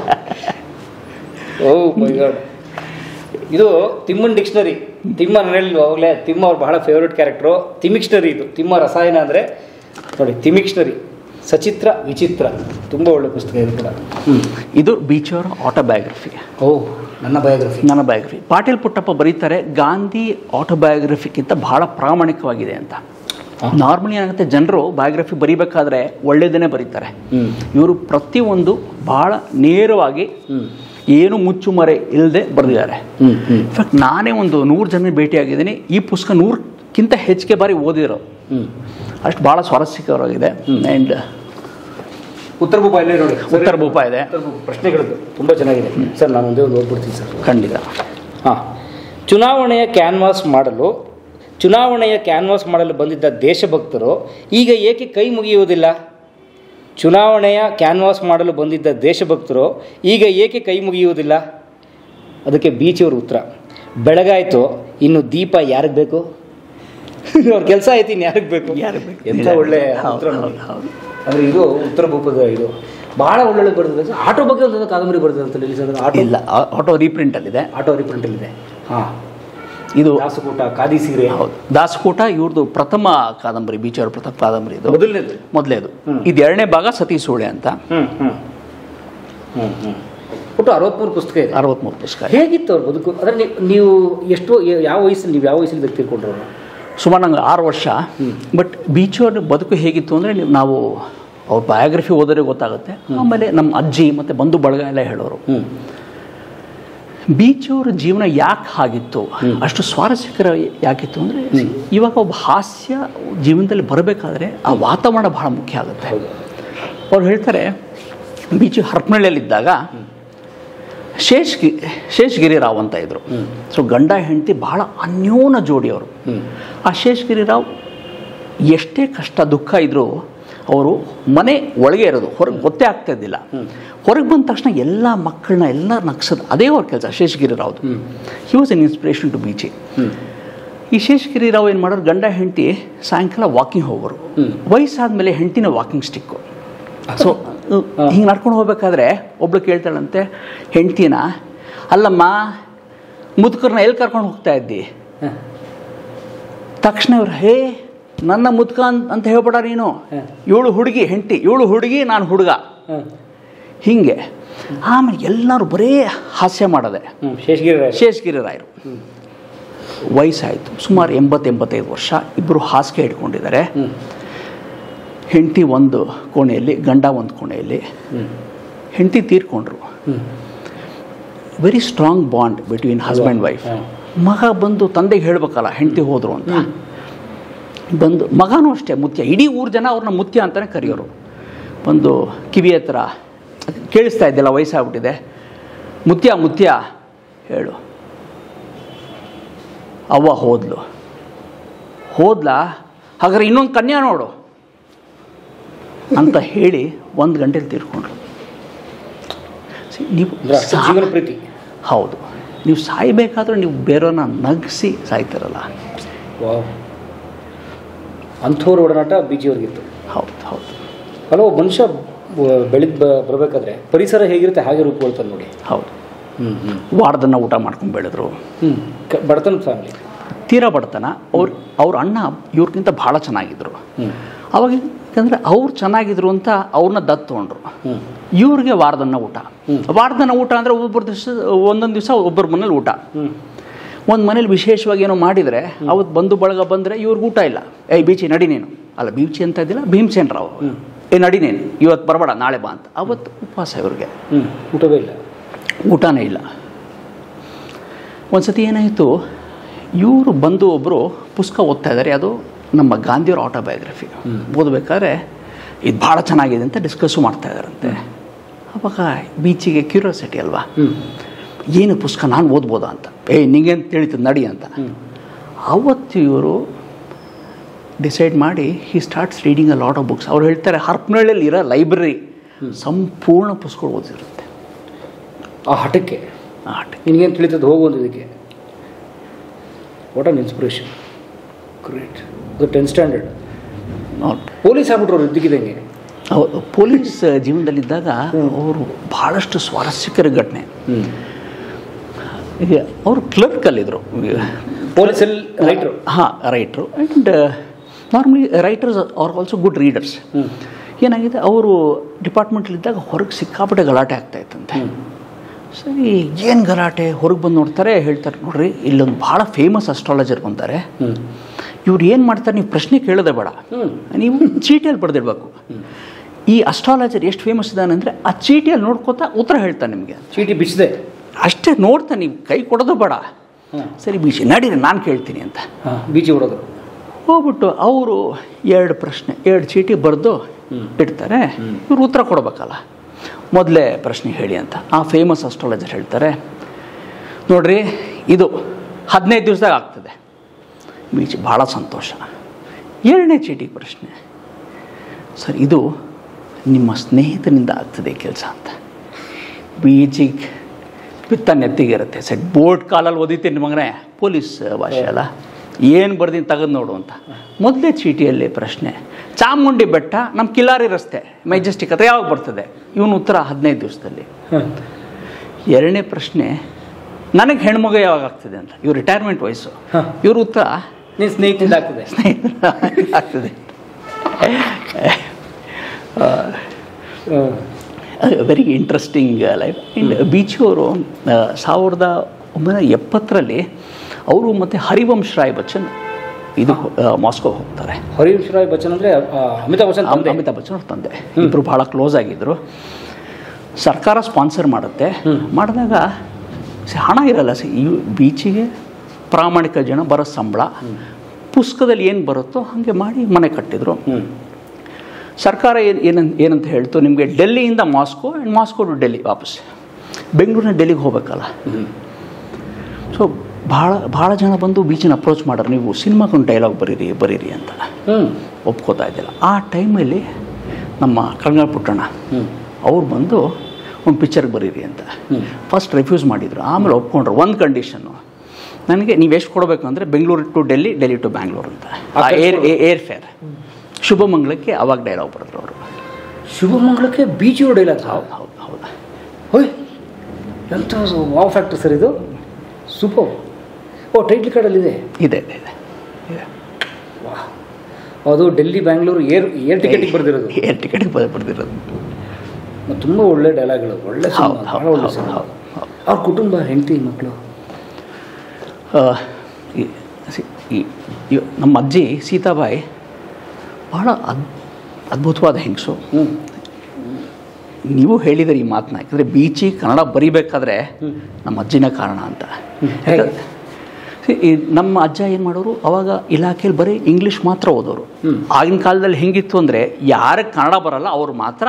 ಓ ಮೈ ಗಾಡ್ ಇದು ತಿಮ್ಮನ್ ಡಿಕ್ಷನರಿ ತಿಮ್ಮ ನಾನು ಹೇಳಿಲ್ವ ಅವಾಗಲೇ ತಿಮ್ಮ ಅವ್ರ ಬಹಳ ಫೇವ್ರೆಟ್ ಕ್ಯಾರೆಕ್ಟ್ರು ತಿಮಿಕ್ಷನರಿ ಇದು ತಿಮ್ಮ ರಸಾಯನ ಅಂದರೆ ನೋಡಿ ತಿಮಿಕ್ಷನರಿ ಸಚಿತ್ರ ವಿಚಿತ್ರ ತುಂಬ ಒಳ್ಳೆ ಪುಸ್ತಕ ಇದು ಕೂಡ ಇದು ಬೀಚರ್ ಆಟೋಬಯೋಗ್ರಫಿ ಓ ನನ್ನ ಬಯೋಗ್ರಫಿ ನನ್ನ ಬಯೋಗ್ರಫಿ ಪಾಟೀಲ್ ಪುಟ್ಟಪ್ಪ ಬರೀತಾರೆ ಗಾಂಧಿ ಆಟೋಬಯೋಗ್ರಫಿಗಿಂತ ಬಹಳ ಪ್ರಾಮಾಣಿಕವಾಗಿದೆ ಅಂತ ನಾರ್ಮಲಿ ಏನಾಗುತ್ತೆ ಜನರು ಬಯೋಗ್ರಫಿ ಬರೀಬೇಕಾದ್ರೆ ಒಳ್ಳೆಯದನ್ನೇ ಬರೀತಾರೆ ಹ್ಞೂ ಇವರು ಪ್ರತಿಯೊಂದು ಬಹಳ ನೇರವಾಗಿ ಹ್ಞೂ ಏನು ಮುಚ್ಚುಮರೆ ಇಲ್ಲದೆ ಬರೆದಿದ್ದಾರೆ ಹ್ಞೂ ಹ್ಞೂ ಇನ್ಫ್ಯಾಕ್ಟ್ ನಾನೇ ಒಂದು ನೂರು ಜನ ಭೇಟಿಯಾಗಿದ್ದೀನಿ ಈ ಪುಸ್ತಕ ನೂರಕ್ಕಿಂತ ಹೆಚ್ಚಿಗೆ ಬಾರಿ ಓದಿರೋ ಹ್ಞೂ ಅಷ್ಟು ಭಾಳ ಸ್ವಾರಸ್ಯಕರವಾಗಿದೆ ಆ್ಯಂಡ್ ಉತ್ತರ ಭೂಪ ಇಲ್ಲೇ ನೋಡಿ ಉತ್ತರ ಭೂಪ ಇದೆ ಉತ್ತರ ಭೂಪ ಪ್ರಶ್ನೆಗಳದ್ದು ತುಂಬ ಚೆನ್ನಾಗಿದೆ ಸರ್ ನಾನು ಒಂದೇ ಒಂದು ಓದ್ಬಿಡ್ತೀನಿ ಸರ್ ಖಂಡಿತ ಹಾಂ ಚುನಾವಣೆಯ ಕ್ಯಾನ್ವಾಸ್ ಮಾಡಲು ಚುನಾವಣೆಯ ಕ್ಯಾನ್ವಾಸ್ ಮಾಡಲು ಬಂದಿದ್ದ ದೇಶಭಕ್ತರು ಈಗ ಏಕೆ ಕೈ ಮುಗಿಯುವುದಿಲ್ಲ ಚುನಾವಣೆಯ ಕ್ಯಾನ್ವಾಸ್ ಮಾಡಲು ಬಂದಿದ್ದ ದೇಶಭಕ್ತರು ಈಗ ಏಕೆ ಕೈ ಮುಗಿಯುವುದಿಲ್ಲ ಅದಕ್ಕೆ ಬೀಚಿಯವ್ರ ಉತ್ತರ ಬೆಳಗಾಯಿತು ಇನ್ನು ದೀಪ ಯಾರಿಗೆ ಬೇಕು ಅವ್ರ ಕೆಲಸ ಆಯ್ತು ಇನ್ನು ಯಾರಿಗೆ ಬೇಕು ಯಾರಿಗೆ ಬೇಕು? ಎಂಥ ಒಳ್ಳೆ ಹೌದು, ಉತ್ತರ ನೋಡಿ. ಹೌದು, ಹೌದು. ಅಂದರೆ ಇದು ಉತ್ತರ ಭೂಪದ ಇದು ಭಾಳ ಒಳ್ಳೊಳ್ಳೆ ಬರೆದಿದೆ ಆಟೋ ಬಗ್ಗೆ ಒಂದು ಕಾದಂಬರಿ ಬರೆದಿದೆ ಅಂತ ಹೇಳಿ ಸರ್ ಆಟೋ ಇಲ್ಲ ಆಟೋ ರೀಪ್ರಿಂಟಲ್ಲಿದೆ ಆಟೋ ರಿಪ್ರಿಂಟಲ್ಲಿದೆ ಹಾಂ ಇದು ದಾಸಕೂಟ ಖಾದಿ ಸೀರೆ ಹೌದು ದಾಸಕೂಟ ಇವ್ರದ್ದು ಪ್ರಥಮ ಕಾದಂಬರಿ ಬೀಚರ್ ಪ್ರಥಮ ಕಾದಂಬರಿ ಇದು ಮೊದಲನೇದು ಮೊದಲೇದು ಹ್ಮ್. ಇದು ಎರಡನೇ ಭಾಗ ಸತಿ ಸೂಳೆ ಅಂತ ಹ್ಞೂ ಹ್ಞೂ ಹ್ಞೂ ಹ್ಞೂ ಒಟ್ಟು ಅರವತ್ತ್ಮೂರು ಪುಸ್ತಕ ಇದೆ ಅರವತ್ತ್ಮೂರು ಪುಸ್ತಕ ಹೇಗಿತ್ತು ಅವ್ರ ಬದುಕು ಅಂದರೆ ನೀವು ನೀವು ಎಷ್ಟು ಯಾವ ವಯಸ್ಸಲ್ಲಿ ನೀವು ಯಾವ ವಯಸ್ಸಲ್ಲಿ ಇದಕ್ಕೆ ತಿಳ್ಕೊಂಡ್ರು ಅವರು ಸುಮಾರು ನಂಗೆ ಆರು ವರ್ಷ ಬಟ್ ಬೀಚರ್ ಬದುಕು ಹೇಗಿತ್ತು ಅಂದರೆ ನೀವು ನಾವು ಅವ್ರ ಬಯೋಗ್ರಫಿ ಓದೋರಿಗೆ ಗೊತ್ತಾಗುತ್ತೆ ಆಮೇಲೆ ನಮ್ಮ ಅಜ್ಜಿ ಮತ್ತು ಬಂಧು ಬಳಗ ಎಲ್ಲ ಹೇಳೋರು ಹ್ಞೂ ಬೀಚವ್ರ ಜೀವನ ಯಾಕೆ ಹಾಗಿತ್ತು ಅಷ್ಟು ಸ್ವಾರಸ್ಯಕರ ಯಾಕಿತ್ತು ಅಂದರೆ ಇವಾಗ ಒಬ್ಬ ಹಾಸ್ಯ ಜೀವನದಲ್ಲಿ ಬರಬೇಕಾದ್ರೆ ಆ ವಾತಾವರಣ ಬಹಳ ಮುಖ್ಯ ಆಗುತ್ತೆ ಹೌದು ಅವ್ರು ಹೇಳ್ತಾರೆ ಬೀಚು ಹರಪನಹಳ್ಳಿಯಲ್ಲಿದ್ದಾಗ ಶೇಷ್ಗಿ ಶೇಷಗಿರಿ ರಾವ್ ಅಂತ ಇದ್ರು ಸೊ ಗಂಡ ಹೆಂಡತಿ ಬಹಳ ಅನ್ಯೋನ ಜೋಡಿ ಅವರು ಹ್ಞೂ ಆ ಶೇಷಗಿರಿ ರಾವ್ ಎಷ್ಟೇ ಕಷ್ಟ ದುಃಖ ಇದ್ದರೂ ಅವರು ಮನೆ ಒಳಗೆ ಇರೋದು ಹೊರಗೆ ಗೊತ್ತೇ ಆಗ್ತಾ ಇದ್ದಿಲ್ಲ ಹೊರಗೆ ಬಂದ ತಕ್ಷಣ ಎಲ್ಲ ಮಕ್ಕಳನ್ನ ಎಲ್ಲ ನಗ್ಸೋದು ಅದೇ ಅವ್ರ ಕೆಲಸ ಶೇಷಗಿರಿ ರಾವ್ದು he was an inspiration to Beechi ಈ ಶೇಷಗಿರಿ ರಾವ್ ಏನು ಮಾಡೋರು ಗಂಡ ಹೆಂಡತಿ ಸಾಯಂಕಾಲ ವಾಕಿಂಗ್ ಹೋಗೋರು ವಯಸ್ಸಾದ್ಮೇಲೆ ಹೆಂಡತಿನ ವಾಕಿಂಗ್ ಸ್ಟಿಕ್ಕು ಸೊ ಹಿಂಗೆ ನಡ್ಕೊಂಡು ಹೋಗ್ಬೇಕಾದ್ರೆ ಒಬ್ಳು ಕೇಳ್ತಾಳಂತೆ ಹೆಂಡ್ತಿನ ಅಲ್ಲಮ್ಮ ಮುದುಕರನ್ನ ಎಲ್ಲಿ ಕರ್ಕೊಂಡು ಹೋಗ್ತಾ ಇದ್ದಿ ಹಾಂ ತಕ್ಷಣ ಇವ್ರು ಹೇ ನನ್ನ ಮುದ್ಕ ಅಂತ ಅಂತ ಹೇಳ್ಬೇಡ ನೀನು ಹಾಂ. ಇವಳು ಹುಡುಗಿ ಹೆಂಡತಿ ಇವಳು ಹುಡುಗಿ ನಾನು ಹುಡುಗ ಹಾಂ ಹಿಂಗೆ ಆಮೇಲೆ ಎಲ್ಲರೂ ಬರೇ ಹಾಸ್ಯ ಮಾಡೋದೆ ಹ್ಞೂ ಶೇಷಗಿರಿ ರಾಯರು ಶೇಷಗಿರಿ ರಾಯರು ವಯಸ್ಸಾಯಿತು ಸುಮಾರು ಎಂಬತ್ತು ಎಂಬತ್ತೈದು ವರ್ಷ ಇಬ್ಬರು ಹಾಸಿಗೆ ಇಟ್ಕೊಂಡಿದ್ದಾರೆ ಹ್ಞೂ ಹೆಂಡತಿ ಒಂದು ಕೋಣೆಯಲ್ಲಿ ಗಂಡ ಒಂದು ಕೋಣೆಯಲ್ಲಿ ಹ್ಞೂ ಹೆಂಡತಿ ತೀರ್ಕೊಂಡ್ರು ಹ್ಞೂ very strong bond between husband wife ಹಾಂ. ಮಗ ಬಂದು ತಂದೆಗೆ ಹೇಳ್ಬೇಕಲ್ಲ ಹೆಂಡತಿ ಹೋದ್ರು ಅಂತ ಬಂದು ಮಗನೂ ಅಷ್ಟೇ ಮುತ್ಯ ಇಡೀ ಊರು ಜನ ಅವ್ರನ್ನ ಮುತ್ಯ ಅಂತಲೇ ಕರೆಯೋರು ಬಂದು ಕಿವಿ ಹತ್ರ ಕೇಳಿಸ್ತಾ ಇದ್ದಿಲ್ಲ ವಯಸ್ಸಾಗ್ಬಿಟ್ಟಿದೆ ಮುತ್ಯ ಮುತ್ಯ ಹೇಳು ಅವ್ವ ಹೋದ್ಲು ಹೋದ್ಲಾ ಹಾಗಾದ್ರೆ ಇನ್ನೊಂದು ಕನ್ಯಾ ನೋಡು ಅಂತ ಹೇಳಿ ಒಂದು ಗಂಟೆಲಿ ತೀರ್ಕೊಂಡ್ರು See, ನೀವು ಅಂದ್ರೆ ಅಷ್ಟು ಸಾ- ಜೀವನ ಪ್ರೀತಿ ಹೌದು ನೀವು ಸಾಯ್ಬೇಕಾದ್ರೆ ನೀವು ಬೇರೆಯವ್ರನ್ನ ನಗಿಸಿ ಸಾಯ್ತಾರಲ್ಲ ವಾವ್ ಅಂಥವ್ರ ಒಡನಾಟ ಬೀಜಿಯವ್ರಿಗಿತ್ತು ಹೌದು ಹೌದು ಅಲ್ಲ ಒಬ್ಬ ಮನುಷ್ಯ ಬೆಳೆದು ಬರಬೇಕಾದ್ರೆ ಪರಿಸರ ಹೇಗಿರುತ್ತೆ ಹಾಗೆ ರೂಪುಗೊಳ್ತಾನೆ ನೋಡಿ ಹೌದು ಹ್ಞೂ ಹ್ಞೂ ವಾರದನ್ನ ಊಟ ಮಾಡ್ಕೊಂಡು ಬೆಳೆದ್ರು ಹ್ಞೂ ಬಡತನ ಫ್ಯಾಮಿಲಿ ತೀರಾ ಬಡತನ ಅವ್ರ ಅವ್ರ ಅಣ್ಣ ಇವ್ರಿಗಿಂತ ಭಾಳ ಚೆನ್ನಾಗಿದ್ರು ಹ್ಞೂ ಅವಾಗ ಯಾಕಂದರೆ ಅವ್ರು ಚೆನ್ನಾಗಿದ್ರು ಅಂತ ಅವ್ರನ್ನ ದತ್ತು ತೊಗೊಂಡ್ರು ಹ್ಞೂ ಇವ್ರಿಗೆ ವಾರದನ್ನ ಊಟ ವಾರದನ್ನ ಊಟ ಅಂದರೆ ಒಬ್ಬೊಬ್ಬರು ದಿವಸ ಒಂದೊಂದು ದಿವಸ ಒಬ್ಬರ ಮನೇಲಿ ಊಟ ಹ್ಞೂ ಒಂದು ಮನೇಲಿ ವಿಶೇಷವಾಗಿ ಏನೋ ಮಾಡಿದರೆ ಅವತ್ತು ಬಂದು ಬಳಗ ಬಂದರೆ ಇವ್ರಿಗೆ ಊಟ ಇಲ್ಲ ಏಯ್ ಬೀಚಿ ನಡಿ ನೀನು ಅಲ್ಲ ಬೀಚಿ ಅಂತ ಇದ್ದಿಲ್ಲ ಭೀಮಸೇನ್ ರಾವ್ ಏ ನಡಿ ನೀನು ಇವತ್ತು ಬರಬೇಡ ನಾಳೆ ಬಾ ಅಂತ ಅವತ್ತು ಉಪವಾಸ ಇವ್ರಿಗೆ ಹ್ಞೂ ಊಟವೇ ಇಲ್ಲ ಊಟನೇ ಇಲ್ಲ ಒಂದು ಸತಿ ಏನಾಯಿತು ಇವರು ಬಂದು ಒಬ್ಬರು ಪುಸ್ತಕ ಓದ್ತಾ ಇದ್ದಾರೆ ಅದು ನಮ್ಮ ಗಾಂಧಿಯವ್ರ ಆಟೋಬಯೋಗ್ರಫಿ ಓದಬೇಕಾದ್ರೆ ಇದು ಭಾಳ ಚೆನ್ನಾಗಿದೆ ಅಂತ ಡಿಸ್ಕಸ್ಸು ಮಾಡ್ತಾ ಇದ್ದಾರಂತೆ ಅವಾಗ ಬೀಚಿಗೆ ಕ್ಯೂರಿಯಾಸಿಟಿ ಅಲ್ವಾ ಹ್ಞೂ ಏನು ಪುಸ್ತಕ ನಾನು ಓದ್ಬೋದಾ ಅಂತ ಏಯ್ ನಿಂಗೇನು ತಿಳಿತದೆ ನಡಿ ಅಂತ ಅವತ್ತು ಇವರು ಡಿಸೈಡ್ ಮಾಡಿ he starts reading a lot of books ಅವ್ರು ಹೇಳ್ತಾರೆ ಹರಪನಹಳ್ಳಿಯಲ್ಲಿ ಇರೋ ಲೈಬ್ರರಿ ಸಂಪೂರ್ಣ ಪುಸ್ತಕಗಳು ಓದಿರುತ್ತೆ ಆ ಹಠಕ್ಕೆ ಆಟ ನಿನಗೇನು ತಿಳಿತದ್ದು ಹೋಗು ಒಂದು ಇದಕ್ಕೆ ವಾಟ್ ಆನ್ ಇನ್ಸ್ಪಿರೇಷನ್ ಗ್ರೇಟ್ ಅದು ಟೆನ್ ಸ್ಟ್ಯಾಂಡರ್ಡ್ ಪೊಲೀಸ್ ಆಗ್ಬಿಟ್ರು ಅವ್ರು ಇದ್ದಕ್ಕಿದ್ದಂಗೆ ಹೌದು ಪೊಲೀಸ್ ಜೀವನದಲ್ಲಿದ್ದಾಗ ಅವರು ಭಾಳಷ್ಟು ಸ್ವಾರಸ್ಯಕರ ಘಟನೆ ಹ್ಞೂ ಈಗ ಅವರು ಕ್ಲರ್ಕಲ್ಲಿದ್ದರು ಪೊಲೀಸಲ್ಲಿ ರೈಟ್ರು ಹಾಂ writer and normally writers are also good readers ಹ್ಞೂ ಏನಾಗಿದೆ ಅವರು ಡಿಪಾರ್ಟ್ಮೆಂಟಲ್ಲಿದ್ದಾಗ ಹೊರಗೆ ಸಿಕ್ಕಾಪಟ್ಟೆ ಗಲಾಟೆ ಆಗ್ತಾ ಇತ್ತಂತೆ ಸರಿ ಏನು ಗಲಾಟೆ ಹೊರಗೆ ಬಂದು ನೋಡ್ತಾರೆ ಹೇಳ್ತಾರೆ ನೋಡ್ರಿ ಇಲ್ಲೊಂದು ಭಾಳ ಫೇಮಸ್ ಅಸ್ಟ್ರಾಲಜರ್ ಬಂತಾರೆ ಹ್ಞೂ ಇವ್ರು ಏನು ಮಾಡ್ತಾರೆ ನೀವು ಪ್ರಶ್ನೆ ಕೇಳೋದೇ ಬೇಡ ಹ್ಞೂ ನೀವು ಚೀಟಿಯಲ್ಲಿ ಬರೆದಿಡ್ಬೇಕು ಈ ಅಸ್ಟ್ರಾಲಜರ್ ಎಷ್ಟು ಫೇಮಸ್ ಇದ್ದಾನೆ ಅಂದರೆ ಆ ಚೀಟಿಯಲ್ಲಿ ನೋಡ್ಕೋತಾ ಉತ್ತರ ಹೇಳ್ತಾನೆ ನಿಮಗೆ ಚೀಟಿ ಬಿಚ್ಚಿದೆ ಅಷ್ಟೇ ನೋಡ್ತಾ ನೀವು ಕೈ ಕೊಡೋದು ಬೇಡ ಹಾಂ ಸರಿ ಬೀಚಿ ನಡೀರಿ ನಾನು ಕೇಳ್ತೀನಿ ಅಂತ ಹಾಂ ಬೀಚಿ ಹೊಡೋದು ಹೋಗ್ಬಿಟ್ಟು ಅವರು ಎರಡು ಪ್ರಶ್ನೆ ಎರಡು ಚೀಟಿ ಬರೆದು ಇಡ್ತಾರೆ ಇವ್ರು ಉತ್ತರ ಕೊಡ್ಬೇಕಲ್ಲ ಮೊದಲೇ ಪ್ರಶ್ನೆ ಹೇಳಿ ಅಂತ ಆ ಫೇಮಸ್ ಅಸ್ಟ್ರಾಲಜರ್ ಹೇಳ್ತಾರೆ ನೋಡ್ರಿ ಇದು ಹದಿನೈದು ದಿವಸದಾಗ ಆಗ್ತದೆ ಬೀಚ್ ಭಾಳ ಸಂತೋಷ ಎರಡನೇ ಚೀಟಿ ಪ್ರಶ್ನೆ ಸರ್ ಇದು ನಿಮ್ಮ ಸ್ನೇಹಿತನಿಂದ ಆಗ್ತದೆ ಕೆಲಸ ಅಂತ ಬೀಚಿಗೆ ಪಿತ್ತ ನೆತ್ತಿಗಿರುತ್ತೆ ಸೆಟ್ ಬೋರ್ಡ್ ಕಾಲಲ್ಲಿ ಓದಿತೀನಿ ಮಗನೇ ಪೊಲೀಸ್ ಭಾಷೆ ಅಲ್ಲ ಏನು ಬರ್ದಿನಿ ತೆಗೆದು ನೋಡು ಅಂತ ಮೊದಲೇ ಚೀಟಿಯಲ್ಲಿ ಪ್ರಶ್ನೆ ಚಾಮುಂಡಿ ಬೆಟ್ಟ ನಮ್ಮ ಕಿಲಾರಿ ರಸ್ತೆ ಮೆಜೆಸ್ಟಿಕ್ ಹತ್ರ ಯಾವಾಗ ಬರ್ತದೆ ಇವನು ಉತ್ತರ ಹದಿನೈದು ದಿವಸದಲ್ಲಿ ಹಾಂ ಎರಡನೇ ಪ್ರಶ್ನೆ ನನಗೆ ಹೆಣ್ಮಗ ಯಾವಾಗ ಆಗ್ತದೆ ಅಂತ ಇವ್ರು ರಿಟೈರ್ಮೆಂಟ್ ವಯಸ್ಸು ಹಾಂ. ಇವ್ರ ಉತ್ತರ ನಿನ್ನ ಸ್ನೇಹಿತನಿಂದ ಆಗ್ತದೆ ಆಗ್ತದೆ ಹಾಂ ವೆರಿ ಇಂಟ್ರೆಸ್ಟಿಂಗ್ ಲೈಫ್ ಆ್ಯಂಡ್ ಬೀಚಿಯವರು ಸಾವಿರದ ಒಂಬೈನೂರ ಎಪ್ಪತ್ತರಲ್ಲಿ ಅವರು ಮತ್ತು ಹರಿವಂಶ್ ರಾಯ್ ಬಚ್ಚನ್ ಇದು ಮಾಸ್ಕೋ ಹೋಗ್ತಾರೆ ಹರೀಶ್ ರಾಯ್ ಬಚ್ಚನ್ ಅಂದರೆ ಅಮಿತಾಬ್ ಬಚ್ಚನ್ ಅಮ್- ತಂದೆ ಅಮಿತಾಬ್ ಬಚ್ಚನ್ ಅವ್ರ ತಂದೆ ಇಬ್ಬರು ಭಾಳ ಕ್ಲೋಸ್ ಆಗಿದ್ದರು ಸರ್ಕಾರ ಸ್ಪಾನ್ಸರ್ ಮಾಡುತ್ತೆ ಮಾಡಿದಾಗ ಸ- ಹಣ ಇರಲ್ಲ ಸಿ ಇವ್ ಬೀಚಿಗೆ ಪ್ರಾಮಾಣಿಕ ಜನ ಬರೋ ಸಂಬಳ ಪುಸ್ತಕದಲ್ಲಿ ಏನು ಬರುತ್ತೋ ಹಾಗೆ ಮಾಡಿ ಮನೆ ಕಟ್ಟಿದ್ರು ಹ್ಞೂ ಸರ್ಕಾರ ಏನು ಏನಂತ ಏನಂತ ಹೇಳ್ತು ನಿಮಗೆ ಡೆಲ್ಲಿಯಿಂದ Moscow and Moscow to Delhi ವಾಪಸ್ ಬೆಂಗಳೂರಿನ ಡೆಲ್ಲಿಗೆ ಹೋಗ್ಬೇಕಲ್ಲ ಹ್ಞೂ ಸೊ ಭಾಳ ಭಾಳ ಜನ ಬಂದು ಬೀಚಿನ ಅಪ್ರೋಚ್ ಮಾಡೋರು ನೀವು ಸಿನಿಮಾಗೊಂದು ಡೈಲಾಗ್ ಬರೀರಿ ಬರೀರಿ ಅಂತ ಹ್ಞೂ ಒಪ್ಕೋತಾ ಇದ್ದಿಲ್ಲ ಆ ಟೈಮಲ್ಲಿ ನಮ್ಮ ಕಳ್ಗಳ ಪುಟ್ಟಣ್ಣ ಹ್ಞೂ ಅವ್ರು ಬಂದು ಒಂದು ಪಿಕ್ಚರ್ಗೆ ಬರೀರಿ ಅಂತ ಹ್ಮ್. ಫಸ್ಟ್ ರೆಫ್ಯೂಸ್ ಮಾಡಿದರು ಆಮೇಲೆ ಒಪ್ಕೊಂಡ್ರು ಒಂದು ಕಂಡೀಷನ್ನು ನನಗೆ ನೀವು ಎಷ್ಟು ಕೊಡಬೇಕು ಅಂದರೆ ಬೆಂಗಳೂರು ಟು ಡೆಲ್ಲಿ ಡೆಲ್ಲಿ ಟು ಬ್ಯಾಂಗ್ಳೂರು ಅಂತ ಆ ಖರ್ಚು ಏರ್ ಏರ್ ಫೇರ್ ಶುಭಮಂಗಳಕ್ಕೆ ಅವಾಗ ಡೈಲಾಗ್ ಬರೆದ್ರು ಅವರು ಶುಭಮಂಗಳಕ್ಕೆ ಬೀಚ್ ಹೊಡೆಯಲ್ಲ ಹೌದು ಹೌದು ಹೌದು ಹೋಯ್ ಎಂಥ ವಾವ್ ಫ್ಯಾಕ್ಟ್ರಿ ಸರ್ ಇದು ಸೂಪರ್ ಓ ಟೈಟ್ಲ್ ಕಾರ್ಡಲ್ಲಿದೆ ಇದೆ ಇದೆ ಇದೆ ಇದೆ ವಾಹ್ ಅದು ಡೆಲ್ಲಿ ಬ್ಯಾಂಗ್ಳೂರು ಏರ್ ಏರ್ ಟಿಕೆಟಿಗೆ ಬರ್ದಿರೋದು ಏರ್ ಟಿಕೆಟ್ಗೆ ಬರ್ ಬರ್ದಿರೋದು ಮತ್ತು ತುಂಬ ಒಳ್ಳೆ ಡೈಲಾಗ್ಗಳು ಒಳ್ಳೆ ಹೌದು ಸಿನಿಮಾ ಹೌದು ಭಾಳ ಒಳ್ಳೆ ಹೌದು ಸಿನಿಮಾ ಹೌದು ಹೌದು ಅವ್ರ ಕುಟುಂಬ ಹೆಂಡತಿ ಮಕ್ಕಳು ಆ, ಈ- ಸಿ- ಈ- ಇವ್- ನಮ್ಮ ಅಜ್ಜಿ ಸೀತಾಬಾಯಿ ಬಹಳ ಅದ್ ಅದ್ಭುತವಾದ ಹೆಂಗಸು ಹ್ಞೂ ನೀವು ಹೇಳಿದಿರಿ ಈ ಮಾತನ್ನ ಯಾಕಂದರೆ ಬೀಚಿ ಕನ್ನಡ ಬರಿಬೇಕಾದ್ರೆ ನಮ್ಮ ಅಜ್ಜಿನ ಕಾರಣ ಅಂತ ಹೇಗೆ? ಯಾಕಂದ್ರೆ- See, ಈ ನಮ್ಮ ಅಜ್ಜ ಏನು ಮಾಡೋರು ಅವಾಗ ಇಲಾಖೆಯಲ್ಲಿ ಬರೀ ಇಂಗ್ಲೀಷ್ ಮಾತ್ರ ಓದೋರು ಹ್ಮ್. ಆಗಿನ ಕಾಲದಲ್ಲಿ ಹೆಂಗಿತ್ತು ಅಂದರೆ ಯಾರಿಗೆ ಕನ್ನಡ ಬರಲ್ಲ ಅವ್ರು ಮಾತ್ರ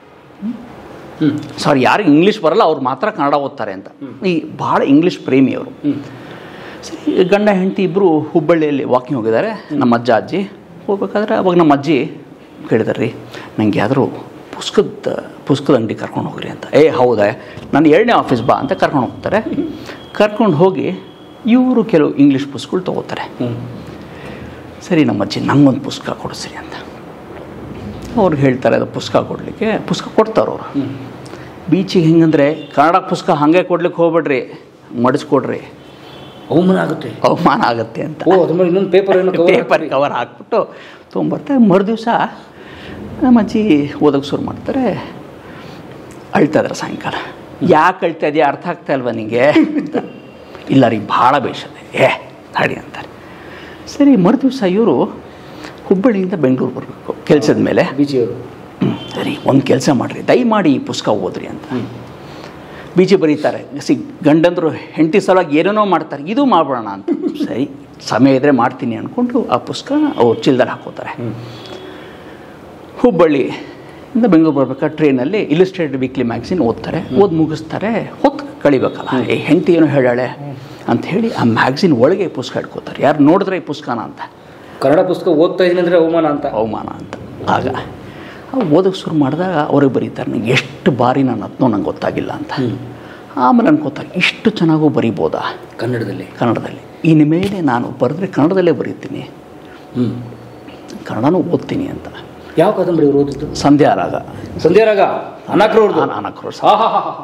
ಹ್ಞೂ ಸಾರಿ ಯಾರಿಗೆ ಇಂಗ್ಲೀಷ್ ಬರಲ್ಲ ಅವ್ರು ಮಾತ್ರ ಕನ್ನಡ ಓದ್ತಾರೆ ಅಂತ ಈ ಭಾಳ ಇಂಗ್ಲೀಷ್ ಪ್ರೇಮಿ ಅವರು ಹ್ಞೂ ಸರಿ ಗಂಡ ಹೆಂಡತಿ ಇಬ್ಬರು ಹುಬ್ಬಳ್ಳಿಯಲ್ಲಿ ವಾಕಿಂಗ್ ಹೋಗಿದ್ದಾರೆ ನಮ್ಮ ಅಜ್ಜ ಅಜ್ಜಿ ಹೋಗ್ಬೇಕಾದ್ರೆ ಅವಾಗ ನಮ್ಮ ಅಜ್ಜಿ ಕೇಳಿದಾರೆ ರೀ ನಂಗೆ ಯಾದರೂ ಪುಸ್ತಕದ ಪುಸ್ತಕದ ಅಂಗಡಿ ಕರ್ಕೊಂಡು ಹೋಗ್ರಿ ಅಂತ ಏ ಹೌದಾ ನಾನು ಎರಡನೇ ಆಫೀಸ್ ಬಾ ಅಂತ ಕರ್ಕೊಂಡು ಹೋಗ್ತಾರೆ ಕರ್ಕೊಂಡು ಹೋಗಿ ಇವರು ಕೆಲವು ಇಂಗ್ಲೀಷ್ ಪುಸ್ತಕಗಳು ತೊಗೋತಾರೆ ಹ್ಞೂ ಸರಿ ನಮ್ಮ ಅಜ್ಜಿ ನಂಗೊಂದು ಪುಸ್ತಕ ಕೊಡಿಸ್ರಿ ಅಂತ ಅವ್ರಿಗೆ ಹೇಳ್ತಾರೆ ಅದು ಪುಸ್ತಕ ಕೊಡಲಿಕ್ಕೆ ಪುಸ್ತಕ ಕೊಡ್ತಾರೆ ಅವರು ಹ್ಞೂ ಬೀಚಿಗೆ ಹೆಂಗಂದ್ರೆ ಕನ್ನಡ ಪುಸ್ತಕ ಹಾಗೆ ಕೊಡ್ಲಿಕ್ಕೆ ಹೋಗ್ಬೇಡ್ರಿ ಮಡಿಸ್ಕೊಡ್ರಿ ಅವಮಾನ ಆಗುತ್ತೆ ಅವಮಾನ ಆಗುತ್ತೆ ಅಂತ ಓ ಅದ್ರ ಮೇಲೆ ಇನ್ನೊಂದು ಪೇಪರ್ ಏನೋ cover ಪೇಪರ್ ಕವರ್ ಹಾಕ್ಬಿಟ್ಟು ತೊಗೊಂಬರ್ತಾರೆ ಮರುದಿವಸ ನಮ್ಮ ಅಜ್ಜಿ ಓದೋಕೆ ಶುರು ಮಾಡ್ತಾರೆ ಅಳ್ತಾ ಇದ್ದಾರೆ ಸಾಯಂಕಾಲ ಯಾಕೆ ಅಳ್ತಾ ಇದೆಯಾ ಅರ್ಥ ಆಗ್ತಾ ಇಲ್ವಾ ನಿಂಗೆ ಅಂತ. ಇಲ್ಲ ರೀ ಭಾಳ ಬೇಷದೆ ಏ ತಾಡಿ ಅಂತಾರೆ ಸರಿ ಮರುದಿವಸ ಇವರು ಹುಬ್ಬಳ್ಳಿಯಿಂದ ಬೆಂಗಳೂರು ಬರಬೇಕು ಕೆಲಸದ ಮೇಲೆ ಬೀಚಿಯವರು ಹ್ಮ್, ಸರಿ ಒಂದು ಕೆಲಸ ಮಾಡಿರಿ ದಯಮಾಡಿ ಈ ಪುಸ್ತಕ ಓದ್ರಿ ಅಂತ ಬೀಚಿ ಬರೀತಾರೆ ಸಿ ಗಂಡಂದ್ರು ಹೆಂಡತಿ ಸಲುವಾಗಿ ಏನೇನೋ ಮಾಡ್ತಾರೆ ಇದು ಮಾಡೋಣ ಅಂತ ಸರಿ ಸಮಯ ಇದ್ದರೆ ಮಾಡ್ತೀನಿ ಅಂದ್ಕೊಂಡು ಆ ಪುಸ್ತಕ ಅವ್ರು ಚಿಲ್ದಲ್ಲಿ ಹಾಕೋತಾರೆ ಹುಬ್ಬಳ್ಳಿ ಇಂದ ಬೆಂಗಳೂರು ಬರ್ಬೇಕಾದ್ರೆ ಟ್ರೈನಲ್ಲಿ ಇಲಿಸ್ಟ್ರೇಟೆಡ್ ವೀಕ್ಲಿ ಮ್ಯಾಗ್ಝಿನ್ ಓದ್ತಾರೆ ಓದಿ ಮುಗಿಸ್ತಾರೆ ಹೊತ್ತು ಕಳಿಬೇಕಲ್ಲ ಏ ಹೆಂಡತಿ ಏನೋ ಹೇಳಾಳೆ ಅಂತ ಹೇಳಿ ಆ ಮ್ಯಾಗ್ಝಿನ್ ಒಳಗೆ ಈ ಪುಸ್ತಕ ಇಟ್ಕೋತಾರೆ ಯಾರು ನೋಡಿದ್ರೆ ಈ ಪುಸ್ತಕನ ಅಂತ ಕನ್ನಡ ಪುಸ್ತಕ ಓದ್ತಾ ಇದೀನಿ ಅಂದ್ರೆ ಅವಮಾನ ಅಂತ ಅವಮಾನ ಅಂತ ಆಗ ಓದೋಕೆ ಶುರು ಮಾಡಿದಾಗ ಅವ್ರಿಗೆ ಬರೀತಾರೆ ನನಗೆ ಎಷ್ಟು ಬಾರಿ ನಾನು ಹತ್ನೋ ನಂಗೆ ಗೊತ್ತಾಗಿಲ್ಲ ಅಂತ ಆಮೇಲೆ ಅನ್ಕೋತಾರೆ ಇಷ್ಟು ಚೆನ್ನಾಗೂ ಬರಿಬೋದಾ ಕನ್ನಡದಲ್ಲಿ ಕನ್ನಡದಲ್ಲಿ ಇನ್ನು ಮೇಲೆ ನಾನು ಬರೆದ್ರೆ ಕನ್ನಡದಲ್ಲೇ ಬರೀತೀನಿ ಹ್ಞೂ ಕನ್ನಡನೂ ಓದ್ತೀನಿ ಅಂತ ಯಾವ ಕಾದಂಬರಿ ಇವ್ರು ಓದಿದ್ದು ಸಂಧ್ಯಾ ರಾಗ ಸಂಧ್ಯಾರಾಗ ಅನಾಕ್ರ ಅವ್ರದ್ದು ನಾನು ಅನಕ್ರೋಶ ಹಾ ಹಾ ಹಾ ಹಾ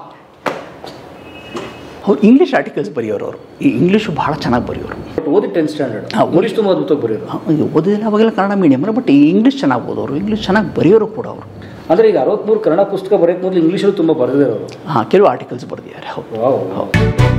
ಅವ್ರು ಇಂಗ್ಲೀಷ್ ಆರ್ಟಿಕಲ್ಸ್ ಬರೆಯೋರು ಅವರು ಈ ಇಂಗ್ಲೀಷು ಭಾಳ ಚೆನ್ನಾಗಿ ಬರೆಯೋರು ಬಟ್ ಓದಿ ಟೆಂತ್ ಸ್ಟ್ಯಾಂಡರ್ಡ್ ಹಾ, ಓದಿ- ಇಂಗ್ಲೀಷ್ ತುಂಬ ಅದ್ಭುತವಾಗಿ ಬರೆಯೋರು ಅವ್ರು ಓದಿಲ್ಲ ಅವಾಗೆಲ್ಲ ಕನ್ನಡ ಮೀಡಿಯಮ್ ಬಟ್ ಈ ಇಂಗ್ಲೀಷ್ ಚೆನ್ನಾಗಿ ಓದೋರು ಇಂಗ್ಲೀಷ್ ಚೆನ್ನಾಗಿ ಬರೆಯೋರು ಕೂಡ ಅವರು ಅಂದ್ರೆ ಈಗ ಅರವತ್ಮೂರು ಕನ್ನಡ ಪುಸ್ತಕ ಬರೆಯೋಕೆ ಮೊದಲು ಇಂಗ್ಲೀಷಲ್ಲಿ ತುಂಬ ಬರೆದಿದ್ದಾರೆ ಅವರು ಹಾಂ ಕೆಲವು ಆರ್ಟಿಕಲ್ಸ್ ಬರೆದಿದ್ದಾರೆ ಹೌದು ವಾವ್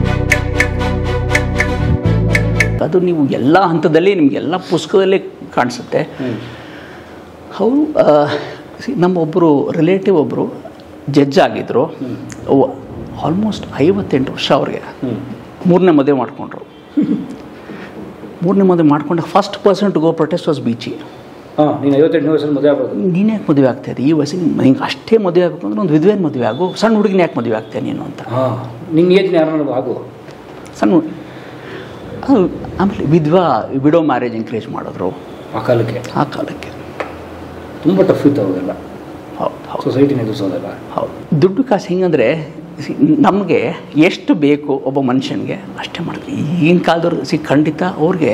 ಅದು ನೀವು ಎಲ್ಲ ಹಂತದಲ್ಲಿ ನಿಮ್ಗೆ ಎಲ್ಲ ಪುಸ್ತಕದಲ್ಲೇ ಕಾಣಿಸುತ್ತೆ ಹ್ಞೂ ಅವರು ನಮ್ಮ ಒಬ್ಬರು ರಿಲೇಟಿವ್ ಒಬ್ಬರು ಜಡ್ಜ್ ಆಗಿದ್ದರು ಆಲ್ಮೋಸ್ಟ್ ಐವತ್ತೆಂಟು ವರ್ಷ ಅವ್ರಿಗೆ ಹ್ಞೂ ಮೂರನೇ ಮದುವೆ ಮಾಡಿಕೊಂಡ್ರು ಮೂರನೇ ಮದುವೆ ಮಾಡ್ಕೊಂಡ first person to go protest was Beechi ಹಾಂ ನೀನು ಐವತ್ತೆಂಟನೇ ವಯಸ್ಸಲ್ಲಿ ಮದುವೆ ಆಗ್ಬೋದು ನೀನು ಯಾಕೆ ಮದುವೆ ಆಗ್ತಾ ಇದೆ ಈ ವಯಸ್ಸಿಗೆ ನಿಂಗೆ ಅಷ್ಟೇ ಮದುವೆ ಆಗಬೇಕು ಅಂದ್ರೆ ಒಂದು ವಿಧವೇನ ಮದುವೆ ಆಗು ಸಣ್ಣ ಹುಡುಗಿನ ಯಾಕೆ ಮದುವೆ ಆಗ್ತೇನೆ ನೀನು ಅಂತ ಹಾಂ ನಿನ್ನ ಏಜ್ನ ಯಾರನ್ನ ಆಗು ಸಣ್ಣ ಹುಡ್ಗಿ. ಅದು ಆಮೇಲೆ ವಿಧವಾ ವಿಡೋ ಮ್ಯಾರೇಜ್ ಎಂಕರೇಜ್ ಮಾಡಿದ್ರು ಆ ಕಾಲಕ್ಕೆ ಆ ಕಾಲಕ್ಕೆ ತುಂಬ ಟಫ್ ಇತ್ತು ಅವಾಗೆಲ್ಲ ಹೌದು ಹೌದು ಸೊಸೈಟಿನ ಎದುರಿಸೋದೆಲ್ಲ ಹೌದು ದುಡ್ಡು ಕಾಸು ಹೆಂಗಂದರೆ ನಮಗೆ ಎಷ್ಟು ಬೇಕು ಒಬ್ಬ ಮನುಷ್ಯನಿಗೆ ಅಷ್ಟೇ ಮಾಡ್ತೀವಿ ಈಗಿನ ಕಾಲದವ್ರು ಸಿ ಖಂಡಿತ ಅವ್ರಿಗೆ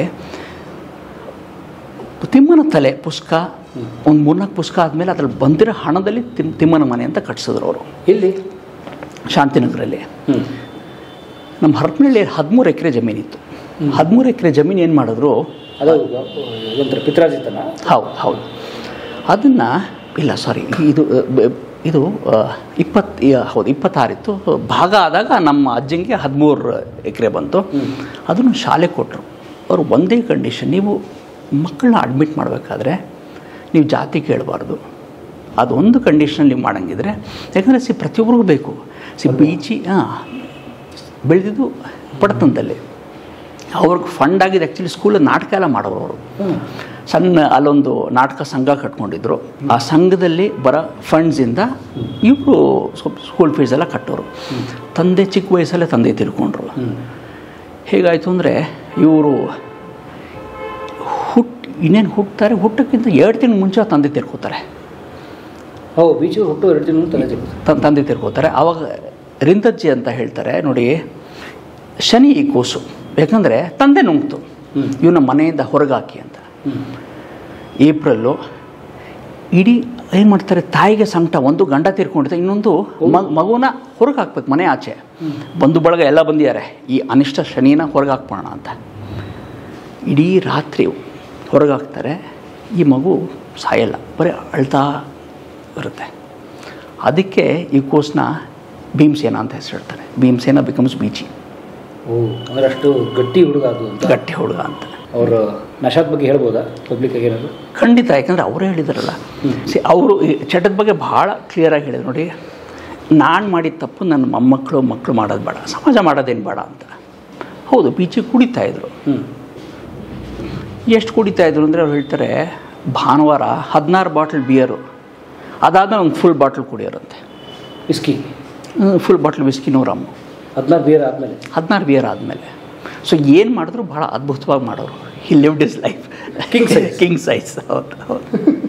ತಿಮ್ಮನ ತಲೆ ಪುಸ್ತಕ ಒಂದು ಮೂರ್ನಾಲ್ಕು ಪುಸ್ತಕ ಆದಮೇಲೆ ಅದ್ರಲ್ಲಿ ಬಂದಿರೋ ಹಣದಲ್ಲಿ ತಿಮ್ ತಿಮ್ಮನ ಮನೆ ಅಂತ ಕಟ್ಸಿದ್ರು ಅವರು ಎಲ್ಲಿ ಶಾಂತಿನಗರಲ್ಲಿ ಹ್ಞೂ ನಮ್ಮ ಹರಪನಹಳ್ಳಿ ಹದಿಮೂರು ಎಕರೆ ಜಮೀನಿತ್ತು ಹದಿಮೂರು ಎಕರೆ ಜಮೀನು ಏನು ಮಾಡಿದ್ರು ಅದು ಒಂಥರ ಪಿತ್ರಾಜಿತನ ಹೌದು ಹೌದು ಅದನ್ನು ಇಲ್ಲ ಸಾರಿ ಇದು ಅ, ಬ- ಇದು ಇಪ್ಪತ್ತು ಹೌದು ಇಪ್ಪತ್ತಾರಿತ್ತು ಭಾಗ ಆದಾಗ ನಮ್ಮ ಅಜ್ಜಂಗೆ ಹದಿಮೂರು ಎಕರೆ ಬಂತು ಅದನ್ನು ಶಾಲೆ ಕೊಟ್ಟರು ಅವರು ಒಂದೇ ಕಂಡೀಷನ್ ನೀವು ಮಕ್ಕಳನ್ನ ಅಡ್ಮಿಟ್ ಮಾಡಬೇಕಾದ್ರೆ ನೀವು ಜಾತಿ ಕೇಳಬಾರ್ದು ಅದೊಂದು ಕಂಡೀಷನ್ ನೀವು ಮಾಡಂಗಿದ್ರೆ ಯಾಕಂದರೆ ಸಿ ಪ್ರತಿಯೊಬ್ಬರಿಗೂ ಬೇಕು ಸಿ ಬೀಚಿ ಹಾಂ ಬೆಳೆದಿದ್ದು ಬಡತನದಲ್ಲಿ ಅವ್ರಿಗೆ ಫಂಡ್ ಆಗಿದೆ ಆ್ಯಕ್ಚುಲಿ ಸ್ಕೂಲಲ್ಲಿ ನಾಟಕ ಎಲ್ಲ ಮಾಡೋರು ಅವರು ಸಣ್ಣ ಅಲ್ಲೊಂದು ನಾಟಕ ಸಂಘ ಕಟ್ಕೊಂಡಿದ್ರು ಆ ಸಂಘದಲ್ಲಿ ಬರೋ ಫಂಡ್ಸಿಂದ ಇವರು ಸ್ವಲ್ಪ ಸ್ಕೂಲ್ ಫೀಸ್ ಎಲ್ಲ ಕಟ್ಟೋರು ತಂದೆ ಚಿಕ್ಕ ವಯಸ್ಸಲ್ಲೇ ತಂದೆ ತಿರ್ಕೊಂಡ್ರು ಹೇಗಾಯಿತು ಅಂದರೆ ಇವರು ಹುಟ್ ಇನ್ನೇನು ಹುಟ್ತಾರೆ ಹುಟ್ಟಕ್ಕಿಂತ ಎರಡು ತಿಂಗಳು ಮುಂಚೆ ತಂದೆ ತಿರ್ಕೋತಾರೆ ಓ ಬೀಚು ಹುಟ್ಟು ಎರಡು ತಿಂಗಳು ತಲೆ ತಿರುಗುತ್ತೆ ತನ್ ತಂದೆ ತಿರ್ಕೋತಾರೆ ಆವಾಗ ರಿಂದಜ್ಜಿ ಅಂತ ಹೇಳ್ತಾರೆ ನೋಡಿ ಶನಿ ಈ ಕೂಸು ಯಾಕಂದರೆ ತಂದೆ ನುಂಗ್ತು ಹ್ಮ್. ಇವನ ಮನೆಯಿಂದ ಹೊರಗಾಕಿ ಅಂತ ಹ್ಞೂ ಏಪ್ರಿಲ್ಲು ಇಡೀ ಏನು ಮಾಡ್ತಾರೆ ತಾಯಿಗೆ ಸಂಕಟ ಒಂದು ಗಂಡ ತೀರ್ಕೊಂಡಿದೆ ಇನ್ನೊಂದು ಮಗ್ ಮಗುನ ಹೊರಗೆ ಹಾಕ್ಬೇಕು ಮನೆ ಆಚೆ ಬಂಧು ಬಳಗ ಎಲ್ಲ ಬಂದಿದ್ದಾರೆ ಈ ಅನಿಷ್ಟ ಶನಿನ ಹೊರಗೆ ಹಾಕ್ಬೋಣ ಅಂತ ಇಡೀ ರಾತ್ರಿ ಹೊರಗೆ ಹಾಕ್ತಾರೆ ಈ ಮಗು ಸಾಯಲ್ಲ ಬರೀ ಅಳ್ತಾ ಇರುತ್ತೆ ಅದಕ್ಕೆ ಈ ಕೋಸ್ನ ಭೀಮಸೇನ ಅಂತ ಹೆಸರಿಡ್ತಾರೆ ಭೀಮಸೇನ ಬಿಕಮ್ಸ್ ಬೀಚಿ ಓ ಅಂದ್ರೆ ಅಷ್ಟು ಗಟ್ಟಿ ಹುಡುಗ ಅದು ಅಂತ ಗಟ್ಟಿ ಹುಡುಗ ಅಂತ ಅವ್ರ ನಶಾದ್ ಬಗ್ಗೆ ಹೇಳ್ಬೋದಾ ಪಬ್ಲಿಕ್ಗೆ ಏನಾದ್ರು ಖಂಡಿತ ಯಾಕಂದರೆ ಅವರೇ ಹೇಳಿದಾರಲ್ಲ ಸಿ ಅವರು ಈ ಚಟದ ಬಗ್ಗೆ ಭಾಳ ಕ್ಲಿಯರಾಗಿ ಹೇಳಿದ್ರು ನೋಡಿ ನಾನು ಮಾಡಿದ ತಪ್ಪು ನನ್ನ ಮೊಮ್ಮಕ್ಕಳು ಮಕ್ಕಳು ಮಾಡೋದು ಬೇಡ ಸಮಾಜ ಮಾಡೋದೇನು ಬೇಡ ಅಂತ ಹೌದು ಬೀಚಿ ಕುಡಿತಾ ಇದ್ರು ಹ್ಞೂ ಎಷ್ಟು ಕುಡಿತಾ ಇದ್ರು ಅಂದರೆ ಅವ್ರು ಹೇಳ್ತಾರೆ ಭಾನುವಾರ ಹದಿನಾರು ಬಾಟ್ಲ್ ಬಿಯರು ಅದಾದ್ಮೇಲೆ ಒಂದು ಫುಲ್ ಬಾಟ್ಲ್ ಕುಡಿಯೋರಂತೆ ವಿಸ್ಕಿ ಫುಲ್ ಬಾಟ್ಲ್ ವಿಸ್ಕಿ ನೂರಮ್ಮು ಹದಿನಾರು ಬೇರೆ ಆದಮೇಲೆ ಹದಿನಾರು ಬಿಯರ್ ಆದಮೇಲೆ ಸೊ ಏನು ಮಾಡಿದ್ರು ಭಾಳ ಅದ್ಭುತವಾಗಿ ಮಾಡೋರು he lived his life King size. King size ಹೌದು ಹೌದು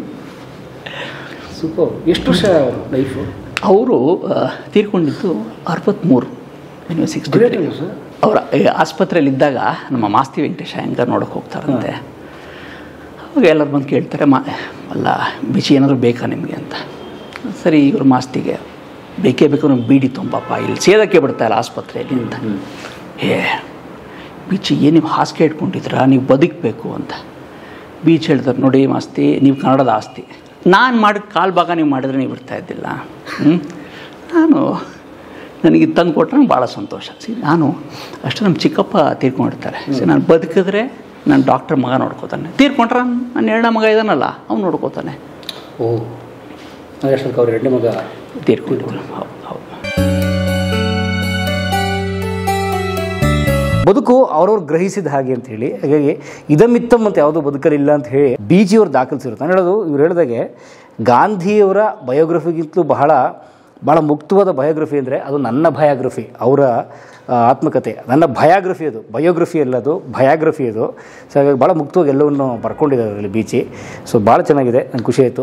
ಸೂಪರ್ ಎಷ್ಟು ವರ್ಷ ಲೈಫು ಅವರು ತೀರ್ಕೊಂಡಿದ್ದು ಅರವತ್ತ್ಮೂರು ಸಿಕ್ಸ್ಟಿ ಗ್ರೇಟ್ ಸರ್ ಅವರ ಆಸ್ಪತ್ರೆಯಲ್ಲಿ ಇದ್ದಾಗ ನಮ್ಮ ಮಾಸ್ತಿ ವೆಂಕಟೇಶ ಹೆಂಗಾರ್ ನೋಡೋಕೆ ಹೋಗ್ತಾರಂತೆ ಅವಾಗ ಎಲ್ಲರೂ ಬಂದು ಕೇಳ್ತಾರೆ ಮಾ ಅಲ್ಲ ಬಿಸಿ ಏನಾದರೂ ಬೇಕಾ ನಿಮಗೆ ಅಂತ ಸರಿ ಇವ್ರ ಮಾಸ್ತಿಗೆ ಬೇಕೇ ಬೇಕು ನಮ್ಗೆ ಬೀಡಿ ತುಂಬಪ್ಪ ಇಲ್ಲಿ ಸೇದಕ್ಕೆ ಬಿಡ್ತಾ ಇಲ್ಲ ಆಸ್ಪತ್ರೆಯಲ್ಲಿ ಅಂತ ಏ ಬೀಚ್ ಏನು ನೀವು ಹಾಸಿಗೆ ಇಟ್ಕೊಂಡಿದ್ದೀರಾ ನೀವು ಬದುಕಬೇಕು ಅಂತ ಬೀಚ್ ಹೇಳ್ತಾರೆ ನೋಡಿ ಆಸ್ತಿ ನೀವು ಕನ್ನಡದ ಆಸ್ತಿ ನಾನು ಮಾಡಿದ ಕಾಲು ಭಾಗ ನೀವು ಮಾಡಿದ್ರೆ ನೀವು ಇರ್ತಾ ಇದ್ದಿಲ್ಲ ಹ್ಞೂ ನಾನು ನನಗೆ ಇದು ತಂದು ಕೊಟ್ಟರೆ ಭಾಳ ಸಂತೋಷ ಸಿ ನಾನು ಅಷ್ಟು ನಮ್ಮ ಚಿಕ್ಕಪ್ಪ ತೀರ್ಕೊಂಡಿರ್ತಾರೆ ಸಿ ನಾನು ಬದುಕಿದ್ರೆ ನನ್ನ ಡಾಕ್ಟರ್ ಮಗ ನೋಡ್ಕೋತಾನೆ ತೀರ್ಕೊಂಡ್ರೆ ನನ್ನ ಎರಡನೇ ಮಗ ಇದ್ದಾನಲ್ಲ ಅವ್ನು ನೋಡ್ಕೋತಾನೆ ಓ ನಾಗೇಶ್ವರಕ್ಕೆ ಅವ್ರ ಎರಡನೇ ಮಗ ತೀರ್ಕೊಂಡಿದ್ರು ಹೌದು ಹೌದು ಬದುಕು ಅವ್ರವ್ರು ಗ್ರಹಿಸಿದ ಹಾಗೆ ಅಂತ ಹೇಳಿ ಹಾಗಾಗಿ ಇದಮಿತ್ತಮ್ ಅಂತ ಯಾವುದೋ ಬದುಕಲಿಲ್ಲ ಅಂತ ಹೇಳಿ ಬಿ ಜಿಯವ್ರು ದಾಖಲಿಸಿರುತ್ತೆ ನಾನು ಹೇಳೋದು ಇವ್ರು ಹೇಳಿದಾಗೆ ಗಾಂಧಿಯವರ ಬಯೋಗ್ರಫಿಗಿಂತಲೂ ಬಹಳ ಭಾಳ ಮುಕ್ತವಾದ ಬಯೋಗ್ರಫಿ ಅಂದರೆ ಅದು ನನ್ನ ಬಯೋಗ್ರಫಿ ಅವರ ಆ, ಆತ್ಮಕತೆ ನನ್ನ ಬಯೋಗ್ರಫಿ ಅದು ಬಯೋಗ್ರಫಿ ಅಲ್ಲ ಅದು ಬಯೋಗ್ರಫಿ ಅದು ಸೊ ಹಾಗಾಗಿ ಭಾಳ ಮುಕ್ತವಾಗಿ ಎಲ್ಲವನ್ನು ಬರ್ಕೊಂಡಿದ್ದಾರೆ ಅದರಲ್ಲಿ ಬೀಚಿ ಸೊ ಭಾಳ ಚೆನ್ನಾಗಿದೆ ನನಗೆ ಖುಷಿ ಆಯಿತು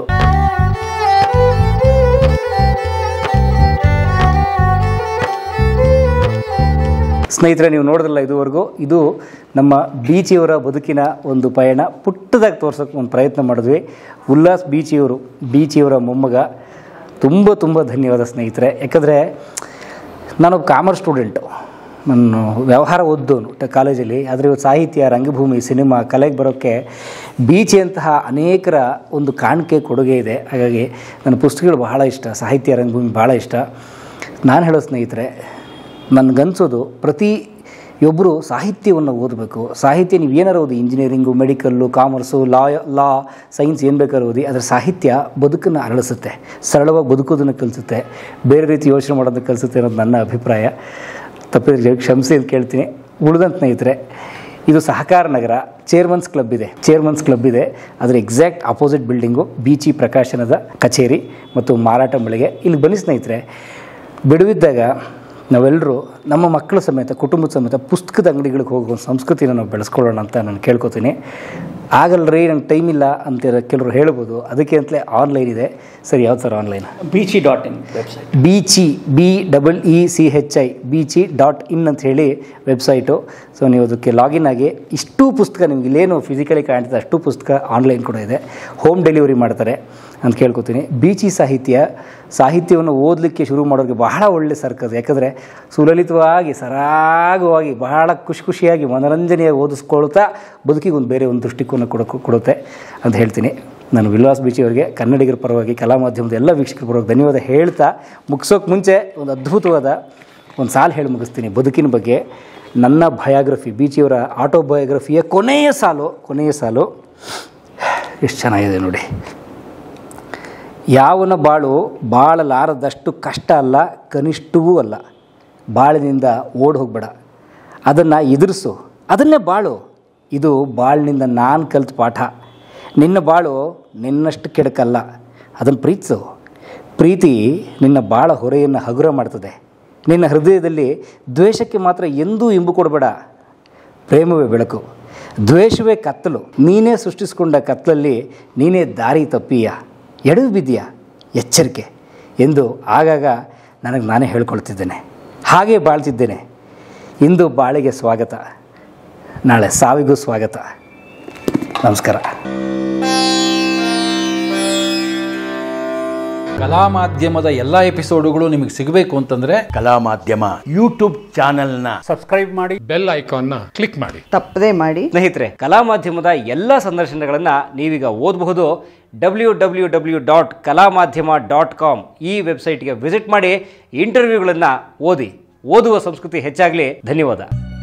ಸ್ನೇಹಿತರೆ ನೀವು ನೋಡಿದ್ರಲ್ಲ ಇದುವರೆಗೂ ಇದು ನಮ್ಮ ಬೀಚಿಯವರ ಬದುಕಿನ ಒಂದು ಪಯಣ ಪುಟ್ಟದಾಗಿ ತೋರ್ಸೋಕ್ಕೆ ಒಂದು ಪ್ರಯತ್ನ ಮಾಡಿದ್ವಿ ಉಲ್ಲಾಸ್ ಬೀಚಿಯವರು ಬೀಚಿಯವರ ಮೊಮ್ಮಗ ತುಂಬ ತುಂಬ ಧನ್ಯವಾದ ಸ್ನೇಹಿತರೆ ಯಾಕಂದರೆ ನಾನೊಬ್ಬ ಕಾಮರ್ಸ್ ಸ್ಟೂಡೆಂಟು ನಾನು ವ್ಯವಹಾರ ಓದ್ದವನು ಟ ಕಾಲೇಜಲ್ಲಿ ಆದರೆ ಇವತ್ತು ಸಾಹಿತ್ಯ ರಂಗಭೂಮಿ ಸಿನಿಮಾ ಕಲೆಗೆ ಬರೋಕ್ಕೆ ಬೀಚಿಯಂತಹ ಅನೇಕರ ಒಂದು ಕಾಣಿಕೆ ಕೊಡುಗೆ ಇದೆ ಹಾಗಾಗಿ ನನ್ನ ಪುಸ್ತಕಗಳು ಬಹಳ ಇಷ್ಟ ಸಾಹಿತ್ಯ ರಂಗಭೂಮಿ ಭಾಳ ಇಷ್ಟ ನಾನು ಹೇಳೋ ಸ್ನೇಹಿತರೆ ನನಗನ್ಸೋದು ಪ್ರತಿಯೊಬ್ಬರು ಸಾಹಿತ್ಯವನ್ನು ಓದಬೇಕು ಸಾಹಿತ್ಯ ನೀವು ಏನಾರು ಓದಿ engineering medical commerce law law science ಏನು ಬೇಕಾದ್ರೂ ಓದಿ ಅದರ ಸಾಹಿತ್ಯ ಬದುಕನ್ನು ಅರಳಿಸುತ್ತೆ ಸರಳವಾಗಿ ಬದುಕೋದನ್ನು ಕಲಿಸುತ್ತೆ ಬೇರೆ ರೀತಿ ಯೋಚನೆ ಮಾಡೋದನ್ನು ಕಲಿಸುತ್ತೆ ಅನ್ನೋದು ನನ್ನ ಅಭಿಪ್ರಾಯ ತಪ್ಪಿದ್ರೆ ಕ್ಷಮಿಸಿ ಅಂತ ಕೇಳ್ತೀನಿ ಉಳಿದಂತ ಸ್ನೇಹಿತರೆ ಇದು ಸಹಕಾರ ನಗರ ಚೇರ್ಮನ್ಸ್ ಕ್ಲಬ್ ಇದೆ ಚೇರ್ಮನ್ಸ್ ಕ್ಲಬ್ ಇದೆ ಅದರ ಎಕ್ಸಾಕ್ಟ್ ಅಪೋಸಿಟ್ ಬಿಲ್ಡಿಂಗು ಬೀಚಿ ಪ್ರಕಾಶನದ ಕಚೇರಿ ಮತ್ತು ಮಾರಾಟ ಮಳಿಗೆ ಇಲ್ಲಿ ಬನ್ನಿ ಸ್ನೇಹಿತರೆ ಬಿಡುವಿದ್ದಾಗ ನಾವೆಲ್ಲರೂ ನಮ್ಮ ಮಕ್ಕಳ ಸಮೇತ ಕುಟುಂಬದ ಸಮೇತ ಪುಸ್ತಕದ ಅಂಗಡಿಗಳಿಗೆ ಹೋಗೋ ಒಂದು ಸಂಸ್ಕೃತಿನ ನಾವು ಬೆಳೆಸ್ಕೊಳ್ಳೋಣ ಅಂತ ನಾನು ಕೇಳ್ಕೊತೀನಿ ಆಗಲ್ರಿ ನಂಗೆ ಟೈಮ್ ಇಲ್ಲ ಅಂತ ಕೆಲವರು ಹೇಳ್ಬೋದು ಅದಕ್ಕೆ ಅಂತಲೇ ಆನ್ಲೈನ್ ಇದೆ ಸರಿ ಯಾವ್ದು sir online Beechi dot in website Beechi B double E C H I Beechi dot in ಅಂತ ಹೇಳಿ ವೆಬ್ಸೈಟು ಸೊ ನೀವು ಅದಕ್ಕೆ ಲಾಗಿನ್ ಆಗಿ ಇಷ್ಟು ಪುಸ್ತಕ ನಿಮ್ಗೆ ಇಲ್ಲೇನು ಫಿಸಿಕಲಿ ಕಾಣ್ತದೆ ಅಷ್ಟು ಪುಸ್ತಕ ಆನ್ಲೈನ್ ಕೂಡ ಇದೆ ಹೋಮ್ ಡೆಲಿವರಿ ಮಾಡ್ತಾರೆ ಅಂತ ಕೇಳ್ಕೊತೀನಿ ಬೀಚಿ ಸಾಹಿತ್ಯ ಸಾಹಿತ್ಯವನ್ನು ಓದಲಿಕ್ಕೆ ಶುರು ಮಾಡೋರಿಗೆ ಬಹಳ ಒಳ್ಳೆ ಸರ್ಕಸ್ ಯಾಕಂದರೆ ಸುಲಲಿತವಾಗಿ ಸರಾಗವಾಗಿ ಬಹಳ ಖುಷಿ ಖುಷಿಯಾಗಿ ಮನೋರಂಜನೆಯಾಗಿ ಓದಿಸ್ಕೊಳ್ತಾ ಬದುಕಿಗೆ ಒಂದು ಬೇರೆ ಒಂದು ದೃಷ್ಟಿಕೋನ ಕೊಡ ಕೊಡುತ್ತೆ ಅಂತ ಹೇಳ್ತೀನಿ ನಾನು ವಿಲ್ವಾಸ್ ಬೀಚಿ ಅವರಿಗೆ ಕನ್ನಡಿಗರ ಪರವಾಗಿ ಕಲಾ ಮಾಧ್ಯಮದ ಎಲ್ಲ ವೀಕ್ಷಕರ ಪರವಾಗಿ ಧನ್ಯವಾದ ಹೇಳ್ತಾ ಮುಗಿಸೋಕೆ ಮುಂಚೆ ಒಂದು ಅದ್ಭುತವಾದ ಒಂದು ಸಾಲು ಹೇಳಿ ಮುಗಿಸ್ತೀನಿ ಬದುಕಿನ ಬಗ್ಗೆ ನನ್ನ ಬಯೋಗ್ರಫಿ ಬೀಚಿಯವರ ಆಟೋಬಯೋಗ್ರಫಿಯ ಕೊನೆಯ ಸಾಲು ಕೊನೆಯ ಸಾಲು ಎಷ್ಟು ಚೆನ್ನಾಗಿದೆ ನೋಡಿ ಯಾವನ ಬಾಳು ಬಾಳಲಾರದಷ್ಟು ಕಷ್ಟ ಅಲ್ಲ ಕನಿಷ್ಠವೂ ಅಲ್ಲ ಬಾಳಿನಿಂದ ಓಡ್ ಹೋಗ್ಬೇಡ ಅದನ್ನು ಎದುರಿಸು ಅದನ್ನೇ ಬಾಳು ಇದು ಬಾಳಿನಿಂದ ನಾನು ಕಲಿತ ಪಾಠ ನಿನ್ನ ಬಾಳು ನಿನ್ನಷ್ಟು ಕೆಡಕಲ್ಲ ಅದನ್ನು ಪ್ರೀತಿಸು ಪ್ರೀತಿ ನಿನ್ನ ಬಾಳ ಹೊರೆಯನ್ನು ಹಗುರ ಮಾಡ್ತದೆ ನಿನ್ನ ಹೃದಯದಲ್ಲಿ ದ್ವೇಷಕ್ಕೆ ಮಾತ್ರ ಎಂದೂ ಇಂಬು ಕೊಡಬೇಡ ಪ್ರೇಮವೇ ಬೆಳಕು ದ್ವೇಷವೇ ಕತ್ತಲು ನೀನೇ ಸೃಷ್ಟಿಸಿಕೊಂಡ ಕತ್ತಲಲ್ಲಿ ನೀನೇ ದಾರಿ ತಪ್ಪೀಯ ಎಡವು ಬಿದ್ದೀಯ ಎಚ್ಚರಿಕೆ ಎಂದು ಆಗಾಗ ನನಗೆ ನಾನೇ ಹೇಳ್ಕೊಳ್ತಿದ್ದೇನೆ ಹಾಗೆ ಬಾಳ್ತಿದ್ದೇನೆ ಇಂದು ಬಾಳಿಗೆ ಸ್ವಾಗತ ನಾಳೆ ಸಾವಿಗೂ ಸ್ವಾಗತ ನಮಸ್ಕಾರ ಕಲಾ ಮಾಧ್ಯಮದ ಎಲ್ಲ ಎಪಿಸೋಡುಗಳು ನಿಮಗೆ ಸಿಗಬೇಕು ಅಂತಂದ್ರೆ ಕಲಾ ಮಾಧ್ಯಮ ಯೂಟ್ಯೂಬ್ ಚಾನೆಲ್ನ ಬೆಲ್ ಐಕಾನ್ನ ಕ್ಲಿಕ್ ಮಾಡಿ ತಪ್ಪದೇ ಮಾಡಿ ಸ್ನೇಹಿತರೆ ಕಲಾ ಮಾಧ್ಯಮದ ಎಲ್ಲ ಸಂದರ್ಶನಗಳನ್ನು ನೀವೀಗ ಓದಬಹುದು ಡಬ್ಲ್ಯೂ ಡಬ್ಲ್ಯೂ ಡಬ್ಲ್ಯೂ ಡಾಟ್ ಕಲಾ ಮಾಧ್ಯಮ ಡಾಟ್ ಕಾಮ್ ಈ ವೆಬ್ಸೈಟ್ಗೆ ವಿಸಿಟ್ ಮಾಡಿ ಇಂಟರ್ವ್ಯೂಗಳನ್ನು ಓದಿ ಓದುವ ಸಂಸ್ಕೃತಿ ಹೆಚ್ಚಾಗಲಿ ಧನ್ಯವಾದ